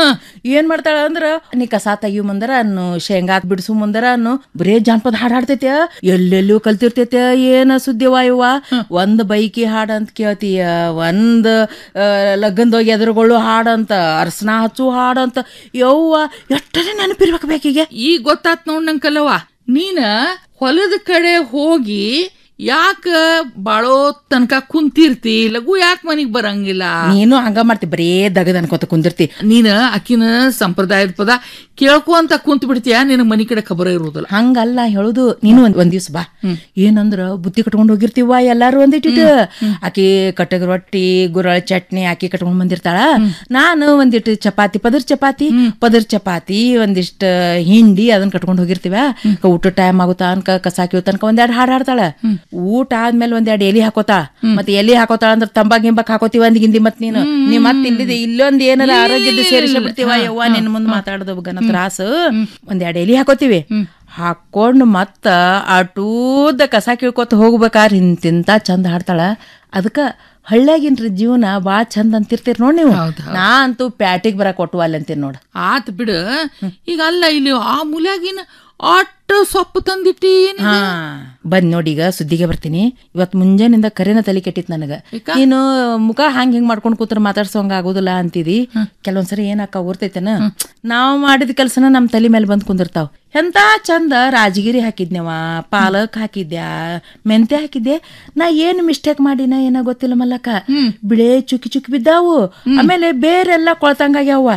ಏನ್ ಮಾಡ್ತಾಳ ಅಂದ್ರ ನೀ ಕಸ ತೆಗಿಯು ಮುಂದರ ಅನ್ನು ಶೇಂಗಾ ಬಿಡಿಸು ಮುಂದರ ಅನ್ನು ಬರೇ ಜಾನಪದ ಹಾಡ್ ಹಾಡ್ತೈತ್ಯ ಎಲ್ಲೆಲ್ಲೂ ಕಲ್ತಿರ್ತೈತ್ಯ ಏನ ಸುದ್ದಿವ ಇವ ಒಂದ್ ಬೈಕಿ ಹಾಡ್ ಅಂತ ಕೇಳ್ತೀಯ ಒಂದ್ ಆ, ಲಗ್ನದೋಗಿ ಎದುರುಗೊಳ್ಳು ಹಾಡಂತ ಅರ್ಸನ ಹಚ್ಚು ಹಾಡಂತ ಯವ್ವ ಎಷ್ಟನೇ ನೆನಪಿರ್ಬೇಕು ಬೇಕಿಗೆ ಈಗ ಗೊತ್ತಾತ್ ನೋಡ್ ನಂಗ್ ಕಲವ ನೀನ ಹೊಲದ ಕಡೆ ಹೋಗಿ ಯಾಕ ಬಾಳೋ ತನಕ ಕುಂತಿರ್ತಿ ಲಘು ಯಾಕ ಮನಿಗ್ ಬರಂಗಿಲ್ಲ ನೀನು ಹಂಗ ಮಾಡ್ತಿ ಬರೇ ದಗದ ಅನ್ಕೋತ ಕುಂದಿರ್ತಿ ನೀನ ಅಕ್ಕಿನ ಸಂಪ್ರದಾಯದ ಪದ ಕೇಳ್ಕೊಂತ ಕುಂತ್ ಬಿಡ್ತೀಯ ನಿನಗ್ ಮನಿ ಕಡೆ ಖಬರ ಇರುವುದಿಲ್ಲ ಹಂಗಲ್ಲ ಹೇಳುದು ನೀನು ಒಂದ್ ಒಂದ್ ದಿವ್ಸ ಬಾ ಏನಂದ್ರ ಬುತ್ತಿ ಕಟ್ಕೊಂಡ್ ಹೋಗಿರ್ತೀವ ಎಲ್ಲಾರು ಒಂದಿಟ್ಟಿಟ್ಟು ಆಕಿ ಕಟ್ಟಗ ರೊಟ್ಟಿ ಗುರಳ ಚಟ್ನಿ ಆಕಿ ಕಟ್ಕೊಂಡ್ ಬಂದಿರ್ತಾಳ ನಾನು ಒಂದಿಟ್ಟು ಚಪಾತಿ ಪದರ್ ಚಪಾತಿ ಪದರ್ ಚಪಾತಿ ಒಂದಿಷ್ಟ ಹಿಂಡಿ ಅದನ್ನ ಕಟ್ಕೊಂಡ್ ಹೋಗಿರ್ತೀವ ಊಟ ಟೈಮ್ ಆಗುತ್ತ ಅನ್ಕ ಕಸಾಕಿ ತನಕ ಒಂದೆರಡು ಹಾಡ್ ಹಾಡ್ತಾಳ ಊಟ ಆದ್ಮೇಲೆ ಒಂದೆರಡು ಎಲಿ ಹಾಕೋತಾಳ ಮತ್ತೆ ಎಲಿ ಹಾಕೋತಾಳ ಅಂದ್ರ ತಂಬಾಕ್ ಗಿಂಬಾಕ್ ಹಾಕೋತೀವ ಒಂದ್ ಗಿಂದಿ ಮತ್ ನೀನು ನೀ ಮತ್ ಇಲ್ಲಿದೆ ಇಲ್ಲೊಂದ್ ಏನಾರ ಆರೋಗ್ಯದ ಸೇರಿಸ ಬಿಡ್ತೀವ ಯವ್ವ ನಿನ್ ಮುಂದ್ ಮಾತಾಡೋದು ಗನ ತ್ರಾಸ ಒಂದೆರಡು ಎಲಿ ಹಾಕೋತೀವಿ ಹಾಕೊಂಡ್ ಮತ್ತ ಅಟೂದ ಕಸ ಕೀಳ್ಕೊತ ಹೋಗ್ಬೇಕಾದ್ರೆ ಇಂತಿಂತ ಚಂದ ಹಾಡ್ತಾಳ ಅದಕ್ಕ ಹಳ್ಳ್ಯಾಗಿನ್ರಿ ಜೀವನ ಬಾಳ ಚಂದ ಅಂತಿರ್ತೀರಿ ನೋಡ್ ನೀವು ನಾ ಅಂತೂ ಪ್ಯಾಟಿಗ್ ಬರಕ್ ಕೊಟ್ಟು ಅಲ್ಲಿ ಅಂತೀನಿ ನೋಡ್ ಆತ್ ಬಿಡು ಈಗ ಅಲ್ಲ ಇಲ್ಲಿ ಆ ಮೂಲ್ಯಾಗಿನ ಅಟ್ಟ ಸೊಪ್ಪು ತಂದಿಟ್ಟಿ ಹಾ ಬಂದ್ ನೋಡಿ ಈಗ ಸುದ್ದಿಗೆ ಬರ್ತೀನಿ ಇವತ್ ಮುಂಜಾನಿಂದ ಕರೆನ ತಲೆ ಕೆಟ್ಟಿತ್ ನನಗ ನೀನು ಮುಖ ಹಂಗ್ ಹಿಂಗ್ ಮಾಡ್ಕೊಂಡ್ ಕೂತ್ರ ಮಾತಾಡ್ಸೋಂಗ ಆಗೋದಿಲ್ಲ ಅಂತಿದಿ ಕೆಲವೊಂದ್ಸರಿ ಏನಾಕ ಊರ್ತೈತೇನ ನಾವ್ ಮಾಡಿದ ಕೆಲ್ಸನ ನಮ್ ತಲೆ ಮೇಲೆ ಬಂದ್ ಕುಂದಿರ್ತಾವ್ ಎಂತ ಚಂದ ರಾಜಗಿರಿ ಹಾಕಿದ್ನವ ಪಾಲಕ್ ಹಾಕಿದ್ಯಾ ಮೆಂತೆ ಹಾಕಿದ್ದೆ ನಾ ಏನ್ ಮಿಸ್ಟೇಕ್ ಮಾಡಿನ ಏನೋ ಗೊತ್ತಿಲ್ಲ ಮಲ್ಲಕ್ಕ ಬಿಳೆ ಚುಕ್ಕಿ ಚುಕ್ಕಿ ಬಿದ್ದಾವು ಆಮೇಲೆ ಬೇರೆಲ್ಲ ಕೊಳ್ತಂಗಾಗ್ಯಾವ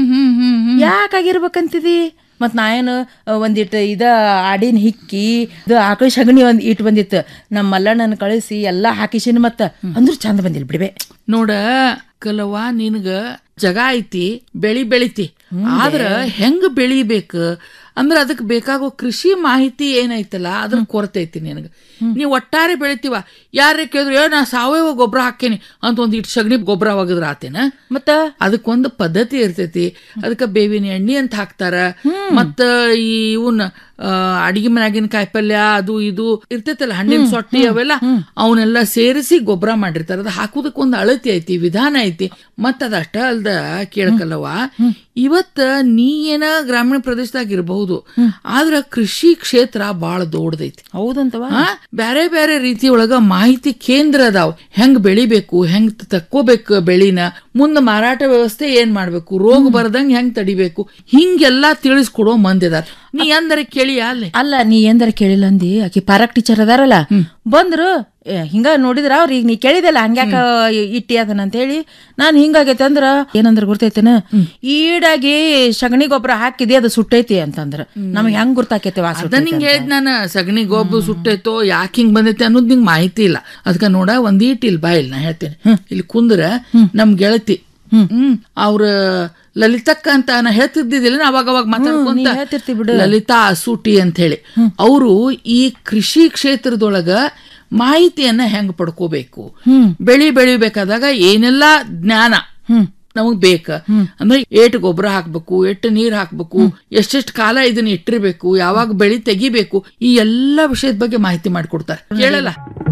ಯಾಕಾಗಿರ್ಬೇಕಂತಿದಿ ಮತ್ ನಾ ಏನು ಒಂದಿಟ್ಟು ಇದ ಆಡಿನ ಹಿಕ್ಕಿ ಇದು ಆಕಳ ಸಗಣಿ ಒಂದ್ ಇಟ್ ಬಂದಿತ್ತು ನಮ್ಮ ಮಲ್ಲಣ್ಣನ ಕಳಿಸಿ ಎಲ್ಲಾ ಹಾಕಿಸಿನ ಮತ್ತ ಅಂದ್ರ ಚಂದ ಬಂದಿಲ್ಲ ಬಿಡ್ಬೆ ನೋಡ ಕಲವ ನಿನಗ ಜಗ ಐತಿ ಬೆಳಿ ಬೆಳಿತಿ ಆದ್ರ ಹೆಂಗ್ ಬೆಳಿಬೇಕು ಅಂದ್ರ ಅದಕ್ ಬೇಕಾಗೋ ಕೃಷಿ ಮಾಹಿತಿ ಏನೈತಲ್ಲ ಅದನ್ನ ಕೊರತೆ ಐತಿ ನಿನಗ ನೀವ್ ಒಟ್ಟಾರೆ ಬೆಳಿತೀವ ಯಾರೇ ಕೇಳಿದ್ರು ಏ ನಾ ಸಾವಯವ ಗೊಬ್ಬರ ಹಾಕೇನಿ ಅಂತ ಒಂದ್ ಇಟ್ ಸಗಣಿ ಗೊಬ್ಬರ ಒಗದ್ರ ಆತೇನ ಮತ್ತ ಅದಕ್ಕೊಂದು ಪದ್ಧತಿ ಇರ್ತೈತಿ ಅದಕ್ಕ ಬೇವಿನ ಎಣ್ಣೆ ಅಂತ ಹಾಕ್ತಾರ ಮತ್ತ ಈ ಇವನ್ ಅಡಿಗೆ ಮನ್ಯಾಗಿನ ಕಾಯಿಪಲ್ಯ ಅದು ಇದು ಇರ್ತೈತಲ್ಲ ಹಣ್ಣಿನ ಸೊಟ್ಟಿ ಅವೆಲ್ಲ ಅವನ್ನೆಲ್ಲ ಸೇರಿಸಿ ಗೊಬ್ಬರ ಮಾಡಿರ್ತಾರ ಅದು ಹಾಕುದಕ್ಕೆ ಒಂದು ಅಳತಿ ಐತಿ ವಿಧಾನ ಐತಿ ಮತ್ತ ಅದಷ್ಟ ಅಲ್ದ ಕೇಳ್ಕಲ್ಲವ ಇವತ್ತ ನೀ ಏನ ಗ್ರಾಮೀಣ ಪ್ರದೇಶದಾಗ ಇರಬಹುದು ಆದ್ರ ಕೃಷಿ ಕ್ಷೇತ್ರ ಬಾಳ ದೊಡ್ಡದೈತಿ ಹೌದಂತವ ಬ್ಯಾರೆ ಬ್ಯಾರೆ ರೀತಿ ಒಳಗ ಮಾಹಿತಿ ಕೇಂದ್ರ ಅದಾವ್ ಹೆಂಗ್ ಬೆಳಿಬೇಕು ಹೆಂಗ್ ತಕ್ಕೋಬೇಕು ಬೆಳಿನ ಮುಂದ ಮಾರಾಟ ವ್ಯವಸ್ಥೆ ಏನ್ ಮಾಡ್ಬೇಕು ರೋಗ ಬರ್ದಂಗ್ ಹೆಂಗ್ ತಡಿಬೇಕು ಹಿಂಗೆಲ್ಲಾ ತಿಳಿಸ್ಕೊಡೋ ಮಂದಿ ಅದಾರ ನೀ ಅಂದರೆ ಕೇಳಿ ಅಲ್ಲಿ ಅಲ್ಲ ನೀ ಎಂದರ ಕೇಳಿಲ್ಲ ಅಂದಿ ಆಕಿ ಪಾರಕ್ ಟೀಚರ್ ಅದಾರಲ್ಲ ಬಂದ್ರು ಏ, ಹಿಂಗ ನೋಡಿದ್ರ ಅವ್ರ ಈಗ ನೀ ಕೇಳಿದಲ್ಲ ಹಂಗ್ಯಾಕ ಇಟ್ಟಿ ಅದನ್ನ ಅಂತ ಹೇಳಿ ನಾನ್ ಹಿಂಗಾಗೈತೆ ಅಂದ್ರ ಏನಂದ್ರ ಗುರ್ತೈತೇನ ಈಡಾಗಿ ಸಗಣಿ ಗೊಬ್ಬರ ಹಾಕಿದಿ ಅದು ಸುಟ್ಟೈತಿ ಅಂತಂದ್ರ ನಮಗ್ ಹೆಂಗ್ ಗುರ್ತಾಕೈತಿ ವಾಸ ಅದ ನಿಂಗೆ ಹೇಳಿದ್ ನಾನು ಸಗಣಿ ಗೊಬ್ಬ ಸುಟ್ಟೈತೋ ಯಾಕೆ ಹಿಂಗ್ ಬಂದೈತೆ ಅನ್ನೋದು ನಿಂಗೆ ಮಾಹಿತಿ ಇಲ್ಲ ಅದಕ್ಕ ನೋಡ ಒಂದೀಟ್ ಇಲ್ಲಿ ಬಾ ಇಲ್ಲಿ ನಾ ಹೇಳ್ತೇನೆ ಇಲ್ಲಿ ಕುಂದ್ರ ನಮ್ ಗೆಳತಿ ಹ್ಮ್ ಅವ್ರ ಲಲಿತಕ್ಕ ಅಂತ ನಾ ಹೇಳ್ತಿದ್ದಿದ್ದಿಲ್ಲ ನಾ ಅವಾಗ ಅವಾಗ ಮಾತಾಡ್ಕೊಂತ ಹೇಳ್ತಿರ್ತಿ ಬಿಡು. ಲಲಿತಾ ಅಸೂಟಿ ಅಂತ ಹೇಳಿ ಅವರು ಈ ಕೃಷಿ ಕ್ಷೇತ್ರದೊಳಗ ಮಾಹಿತಿಯನ್ನ ಹೆಂಗ್ ಪಡ್ಕೋಬೇಕು ಬೆಳಿ ಬೆಳಿಬೇಕಾದಾಗ ಏನೆಲ್ಲಾ ಜ್ಞಾನ ನಮಗ್ ಬೇಕ ಅಂದ್ರೆ ಏಟ್ ಗೊಬ್ಬರ ಹಾಕ್ಬೇಕು ಎಷ್ಟ್ ನೀರ್ ಹಾಕ್ಬೇಕು ಎಷ್ಟೆಷ್ಟ್ ಕಾಲ ಇದನ್ನ ಇಟ್ಟಿರ್ಬೇಕು ಯಾವಾಗ ಬೆಳಿ ತೆಗಿಬೇಕು ಈ ಎಲ್ಲಾ ವಿಷಯದ ಬಗ್ಗೆ ಮಾಹಿತಿ ಮಾಡಿಕೊಡ್ತಾರೆ ಕೇಳಲ್ಲ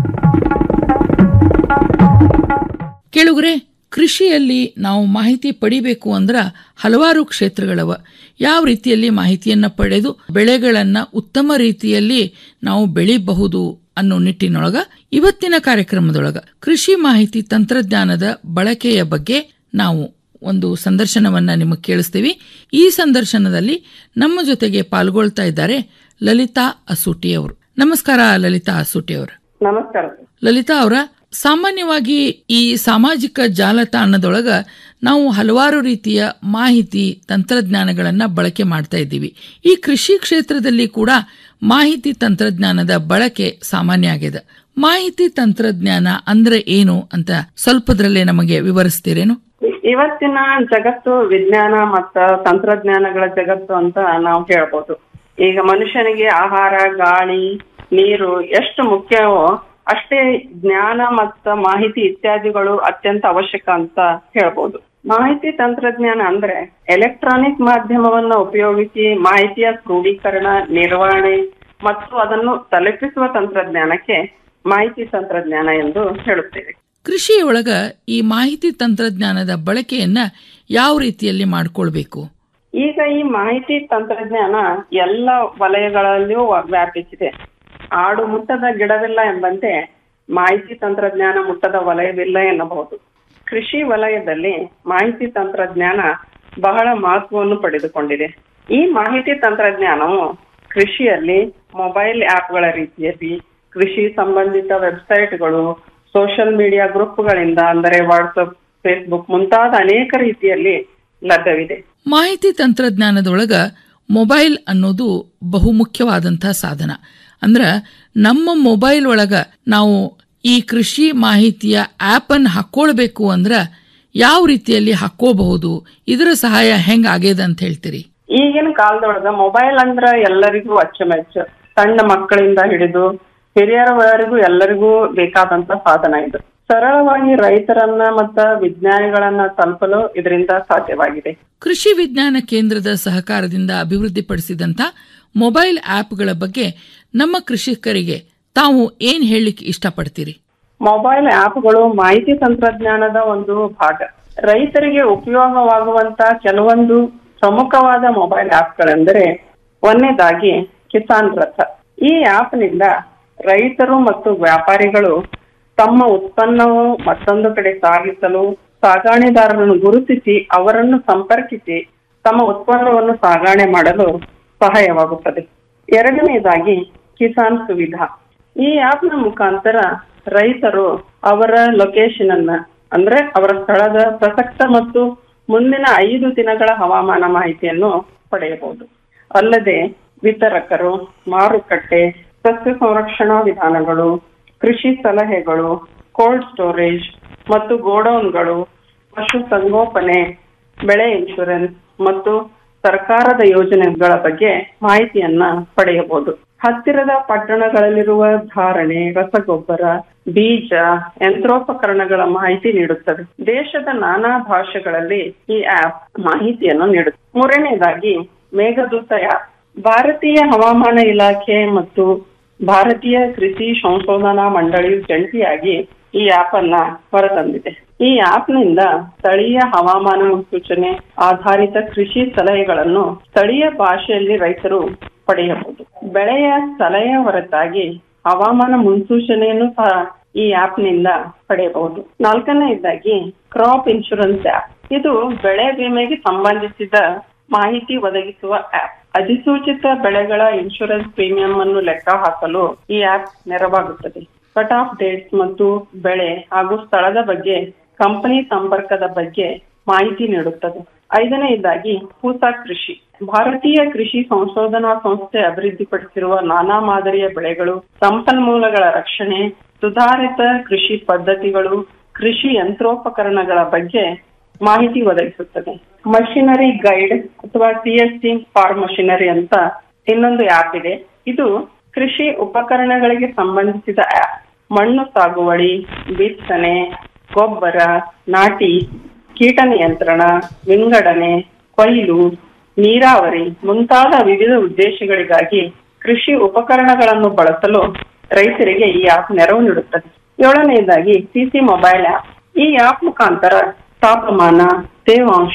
ಕೇಳುಗ್ರೆ ಕೃಷಿಯಲ್ಲಿ ನಾವು ಮಾಹಿತಿ ಪಡಿಬೇಕು ಅಂದ್ರ ಹಲವಾರು ಕ್ಷೇತ್ರಗಳವ ಯಾವ ರೀತಿಯಲ್ಲಿ ಮಾಹಿತಿಯನ್ನ ಪಡೆದು ಬೆಳೆಗಳನ್ನ ಉತ್ತಮ ರೀತಿಯಲ್ಲಿ ನಾವು ಬೆಳಿಬಹುದು ಅನ್ನೋ ನಿಟ್ಟಿನೊಳಗ ಇವತ್ತಿನ ಕಾರ್ಯಕ್ರಮದೊಳಗ ಕೃಷಿ ಮಾಹಿತಿ ತಂತ್ರಜ್ಞಾನದ ಬಳಕೆಯ ಬಗ್ಗೆ ನಾವು ಒಂದು ಸಂದರ್ಶನವನ್ನ ನಿಮಗೆ ಕೇಳಿಸ್ತೀವಿ ಈ ಸಂದರ್ಶನದಲ್ಲಿ ನಮ್ಮ ಜೊತೆಗೆ ಪಾಲ್ಗೊಳ್ತಾ ಇದ್ದಾರೆ ಲಲಿತಾ ಅಸೂಟಿ ಅವರು ನಮಸ್ಕಾರ ಲಲಿತಾ ಅಸೂಟಿ ಅವರು ನಮಸ್ಕಾರ ಲಲಿತಾ ಅವರ ಸಾಮಾನ್ಯವಾಗಿ ಈ ಸಾಮಾಜಿಕ ಜಾಲತಾಣದೊಳಗ ನಾವು ಹಲವಾರು ರೀತಿಯ ಮಾಹಿತಿ ತಂತ್ರಜ್ಞಾನಗಳನ್ನ ಬಳಕೆ ಮಾಡ್ತಾ ಇದ್ದೀವಿ ಈ ಕೃಷಿ ಕ್ಷೇತ್ರದಲ್ಲಿ ಕೂಡ ಮಾಹಿತಿ ತಂತ್ರಜ್ಞಾನದ ಬಳಕೆ ಸಾಮಾನ್ಯ ಆಗಿದೆ ಮಾಹಿತಿ ತಂತ್ರಜ್ಞಾನ ಅಂದ್ರೆ ಏನು ಅಂತ ಸ್ವಲ್ಪದ್ರಲ್ಲೇ ನಮಗೆ ವಿವರಿಸ್ತೀರೇನು ಇವತ್ತಿನ ಜಗತ್ತು ವಿಜ್ಞಾನ ಮತ್ತ ತಂತ್ರಜ್ಞಾನಗಳ ಜಗತ್ತು ಅಂತ ನಾವು ಹೇಳ್ಬೋದು ಈಗ ಮನುಷ್ಯನಿಗೆ ಆಹಾರ ಗಾಳಿ ನೀರು ಎಷ್ಟು ಮುಖ್ಯವೋ ಅಷ್ಟೇ ಜ್ಞಾನ ಮತ್ತ ಮಾಹಿತಿ ಇತ್ಯಾದಿಗಳು ಅತ್ಯಂತ ಅವಶ್ಯಕ ಅಂತ ಹೇಳ್ಬೋದು ಮಾಹಿತಿ ತಂತ್ರಜ್ಞಾನ ಅಂದ್ರೆ ಎಲೆಕ್ಟ್ರಾನಿಕ್ ಮಾಧ್ಯಮವನ್ನ ಉಪಯೋಗಿಸಿ ಮಾಹಿತಿಯ ಕ್ರೋಢೀಕರಣ ನಿರ್ವಹಣೆ ಮತ್ತು ಅದನ್ನು ತಲುಪಿಸುವ ತಂತ್ರಜ್ಞಾನಕ್ಕೆ ಮಾಹಿತಿ ತಂತ್ರಜ್ಞಾನ ಎಂದು ಹೇಳುತ್ತೇವೆ ಕೃಷಿಯೊಳಗ ಈ ಮಾಹಿತಿ ತಂತ್ರಜ್ಞಾನದ ಬಳಕೆಯನ್ನ ಯಾವ ರೀತಿಯಲ್ಲಿ ಮಾಡ್ಕೊಳ್ಬೇಕು ಈಗ ಈ ಮಾಹಿತಿ ತಂತ್ರಜ್ಞಾನ ಎಲ್ಲ ವಲಯಗಳಲ್ಲಿಯೂ ವ- ವ್ಯಾಪಿಸಿದೆ ಆಡು ಮುಟ್ಟದ ಗಿಡವಿಲ್ಲ ಎಂಬಂತೆ ಮಾಹಿತಿ ತಂತ್ರಜ್ಞಾನ ಮುಟ್ಟದ ವಲಯವಿಲ್ಲ ಎನ್ನಬಹುದು ಕೃಷಿ ವಲಯದಲ್ಲಿ ಮಾಹಿತಿ ತಂತ್ರಜ್ಞಾನ ಬಹಳ ಮಹತ್ವವನ್ನು ಪಡೆದುಕೊಂಡಿದೆ ಈ ಮಾಹಿತಿ ತಂತ್ರಜ್ಞಾನವು ಕೃಷಿಯಲ್ಲಿ ಮೊಬೈಲ್ ಆಪ್ಗಳ ರೀತಿಯಲ್ಲಿ ಕೃಷಿ ಸಂಬಂಧಿತ ವೆಬ್ಸೈಟ್ಗಳು ಸೋಷಿಯಲ್ ಮೀಡಿಯಾ ಗ್ರೂಪ್ಗಳಿಂದ ಅಂದರೆ ವಾಟ್ಸಪ್ ಫೇಸ್ಬುಕ್ ಮುಂತಾದ ಅನೇಕ ರೀತಿಯಲ್ಲಿ ಲಭ್ಯವಿದೆ ಮಾಹಿತಿ ತಂತ್ರಜ್ಞಾನದೊಳಗ ಮೊಬೈಲ್ ಅನ್ನೋದು ಬಹುಮುಖ್ಯವಾದಂತಹ ಸಾಧನ ಅಂದ್ರ ನಮ್ಮ ಮೊಬೈಲ್ ಒಳಗ ನಾವು ಈ ಕೃಷಿ ಮಾಹಿತಿಯ ಆಪ್ ಅನ್ನು ಹಾಕೊಳ್ಬೇಕು ಅಂದ್ರ ಯಾವ ರೀತಿಯಲ್ಲಿ ಹಾಕೋಬಹುದು ಇದರ ಸಹಾಯ ಹೆಂಗ್ ಆಗ್ಯದ ಅಂತ ಹೇಳ್ತೀರಿ ಈಗಿನ ಕಾಲದೊಳಗ ಮೊಬೈಲ್ ಅಂದ್ರ ಎಲ್ಲರಿಗೂ ಅಚ್ಚುಮೆಚ್ಚು ಸಣ್ಣ ಮಕ್ಕಳಿಂದ ಹಿಡಿದು ಹಿರಿಯರವರೆಗೂ ಎಲ್ಲರಿಗೂ ಬೇಕಾದಂತ ಸಾಧನ ಇದು ಸರಳವಾಗಿ ರೈತರನ್ನ ಮತ್ತ ವಿಜ್ಞಾನಿಗಳನ್ನ ತಲುಪಲು ಇದರಿಂದ ಸಾಧ್ಯವಾಗಿದೆ ಕೃಷಿ ವಿಜ್ಞಾನ ಕೇಂದ್ರದ ಸಹಕಾರದಿಂದ ಅಭಿವೃದ್ಧಿಪಡಿಸಿದಂತ ಮೊಬೈಲ್ ಆಪ್ಗಳ ಬಗ್ಗೆ ನಮ್ಮ ಕೃಷಿಕರಿಗೆ ತಾವು ಏನ್ ಹೇಳಲಿಕ್ಕೆ ಇಷ್ಟಪಡ್ತೀರಿ ಮೊಬೈಲ್ ಆಪ್ಗಳು ಮಾಹಿತಿ ತಂತ್ರಜ್ಞಾನದ ಒಂದು ಭಾಗ ರೈತರಿಗೆ ಉಪಯೋಗವಾಗುವಂತ ಕೆಲವೊಂದು ಪ್ರಮುಖವಾದ ಮೊಬೈಲ್ ಆಪ್ಗಳೆಂದರೆ ಒಂದನೇದಾಗಿ ಕಿಸಾನ್ ರಥ ಈ ಆಪ್ನಿಂದ ರೈತರು ಮತ್ತು ವ್ಯಾಪಾರಿಗಳು ತಮ್ಮ ಉತ್ಪನ್ನವು ಮತ್ತೊಂದು ಕಡೆ ಸಾಗಿಸಲು ಸಾಗಾಣೆದಾರರನ್ನು ಗುರುತಿಸಿ ಅವರನ್ನು ಸಂಪರ್ಕಿಸಿ ತಮ್ಮ ಉತ್ಪನ್ನವನ್ನು ಸಾಗಾಣೆ ಮಾಡಲು ಸಹಾಯವಾಗುತ್ತದೆ ಎರಡನೇದಾಗಿ ಕಿಸಾನ್ ಸುವಿಧಾ ಈ ಆಪ್ನ ಮುಖಾಂತರ ರೈತರು ಅವರ ಲೊಕೇಶನ್ ಅನ್ನ ಅಂದ್ರೆ ಅವರ ಸ್ಥಳದ ಪ್ರಸಕ್ತ ಮತ್ತು ಮುಂದಿನ ಐದು ದಿನಗಳ ಹವಾಮಾನ ಮಾಹಿತಿಯನ್ನು ಪಡೆಯಬಹುದು ಅಲ್ಲದೆ ವಿತರಕರು ಮಾರುಕಟ್ಟೆ ಸಸ್ಯ ಸಂರಕ್ಷಣಾ ವಿಧಾನಗಳು ಕೃಷಿ ಸಲಹೆಗಳು ಕೋಲ್ಡ್ ಸ್ಟೋರೇಜ್ ಮತ್ತು ಗೋಡೌನ್ಗಳು ಪಶು ಸಂಗೋಪನೆ ಬೆಳೆ ಇನ್ಶೂರೆನ್ಸ್ ಮತ್ತು ಸರ್ಕಾರದ ಯೋಜನೆಗಳ ಬಗ್ಗೆ ಮಾಹಿತಿಯನ್ನ ಪಡೆಯಬಹುದು ಹತ್ತಿರದ ಪಟ್ಟಣಗಳಲ್ಲಿರುವ ಧಾರಣೆ ರಸಗೊಬ್ಬರ ಬೀಜ ಯಂತ್ರೋಪಕರಣಗಳ ಮಾಹಿತಿ ನೀಡುತ್ತದೆ ದೇಶದ ನಾನಾ ಭಾಷೆಗಳಲ್ಲಿ ಈ ಆಪ್ ಮಾಹಿತಿಯನ್ನು ನೀಡುತ್ತದೆ ಮೂರನೇದಾಗಿ ಮೇಘದೂತ ಆಪ್ ಭಾರತೀಯ ಹವಾಮಾನ ಇಲಾಖೆ ಮತ್ತು ಭಾರತೀಯ ಕೃಷಿ ಸಂಶೋಧನಾ ಮಂಡಳಿಯು ಜಂಟಿಯಾಗಿ ಈ ಆಪ್ ಅನ್ನ ಹೊರತಂದಿದೆ ಈ ಆಪ್ ನಿಂದ ಸ್ಥಳೀಯ ಹವಾಮಾನ ಮುನ್ಸೂಚನೆ ಆಧಾರಿತ ಕೃಷಿ ಸಲಹೆಗಳನ್ನು ಸ್ಥಳೀಯ ಭಾಷೆಯಲ್ಲಿ ರೈತರು ಪಡೆಯಬಹುದು ಬೆಳೆಯ ಸಲಹೆ ಹೊರತಾಗಿ ಹವಾಮಾನ ಮುನ್ಸೂಚನೆಯನ್ನು ಸಹ ಈ ಆಪ್ ನಿಂದ ಪಡೆಯಬಹುದು ನಾಲ್ಕನೆಯದಾಗಿ ಕ್ರಾಪ್ ಇನ್ಶೂರೆನ್ಸ್ ಆಪ್ ಇದು ಬೆಳೆ ವಿಮೆಗೆ ಸಂಬಂಧಿಸಿದ ಮಾಹಿತಿ ಒದಗಿಸುವ ಆಪ್ ಅಧಿಸೂಚಿತ ಬೆಳೆಗಳ ಇನ್ಶೂರೆನ್ಸ್ ಪ್ರೀಮಿಯಂ ಅನ್ನು ಲೆಕ್ಕ ಹಾಕಲು ಈ ಆಪ್ ನೆರವಾಗುತ್ತದೆ ಕಟ್ ಆಫ್ ಡೇಟ್ಸ್ ಮತ್ತು ಬೆಳೆ ಹಾಗೂ ಸ್ಥಳದ ಬಗ್ಗೆ ಕಂಪನಿ ಸಂಪರ್ಕದ ಬಗ್ಗೆ ಮಾಹಿತಿ ನೀಡುತ್ತದೆ ಐದನೆಯದಾಗಿ ಪೂಸಾ ಕೃಷಿ ಭಾರತೀಯ ಕೃಷಿ ಸಂಶೋಧನಾ ಸಂಸ್ಥೆ ಅಭಿವೃದ್ಧಿಪಡಿಸಿರುವ ನಾನಾ ಮಾದರಿಯ ಬೆಳೆಗಳು ಸಂಪನ್ಮೂಲಗಳ ರಕ್ಷಣೆ ಸುಧಾರಿತ ಕೃಷಿ ಪದ್ಧತಿಗಳು ಕೃಷಿ ಯಂತ್ರೋಪಕರಣಗಳ ಬಗ್ಗೆ ಮಾಹಿತಿ ಒದಗಿಸುತ್ತದೆ ಮಷಿನರಿ ಗೈಡ್ ಅಥವಾ C S T farm machinery ಅಂತ ಇನ್ನೊಂದು ಆಪ್ ಇದೆ ಇದು ಕೃಷಿ ಉಪಕರಣಗಳಿಗೆ ಸಂಬಂಧಿಸಿದ ಆಪ್ ಮಣ್ಣು ಸಾಗುವಳಿ ಬಿತ್ತನೆ ಗೊಬ್ಬರ ನಾಟಿ ಕೀಟ ನಿಯಂತ್ರಣ ವಿಂಗಡಣೆ ಕೊಯ್ಲು ನೀರಾವರಿ ಮುಂತಾದ ವಿವಿಧ ಉದ್ದೇಶಗಳಿಗಾಗಿ ಕೃಷಿ ಉಪಕರಣಗಳನ್ನು ಬಳಸಲು ರೈತರಿಗೆ ಈ ಆಪ್ ನೆರವು ನೀಡುತ್ತದೆ ಏಳನೆಯದಾಗಿ ಸಿಸಿ ಮೊಬೈಲ್ ಆಪ್ ಈ ಆಪ್ ಮುಖಾಂತರ ತಾಪಮಾನ ತೇವಾಂಶ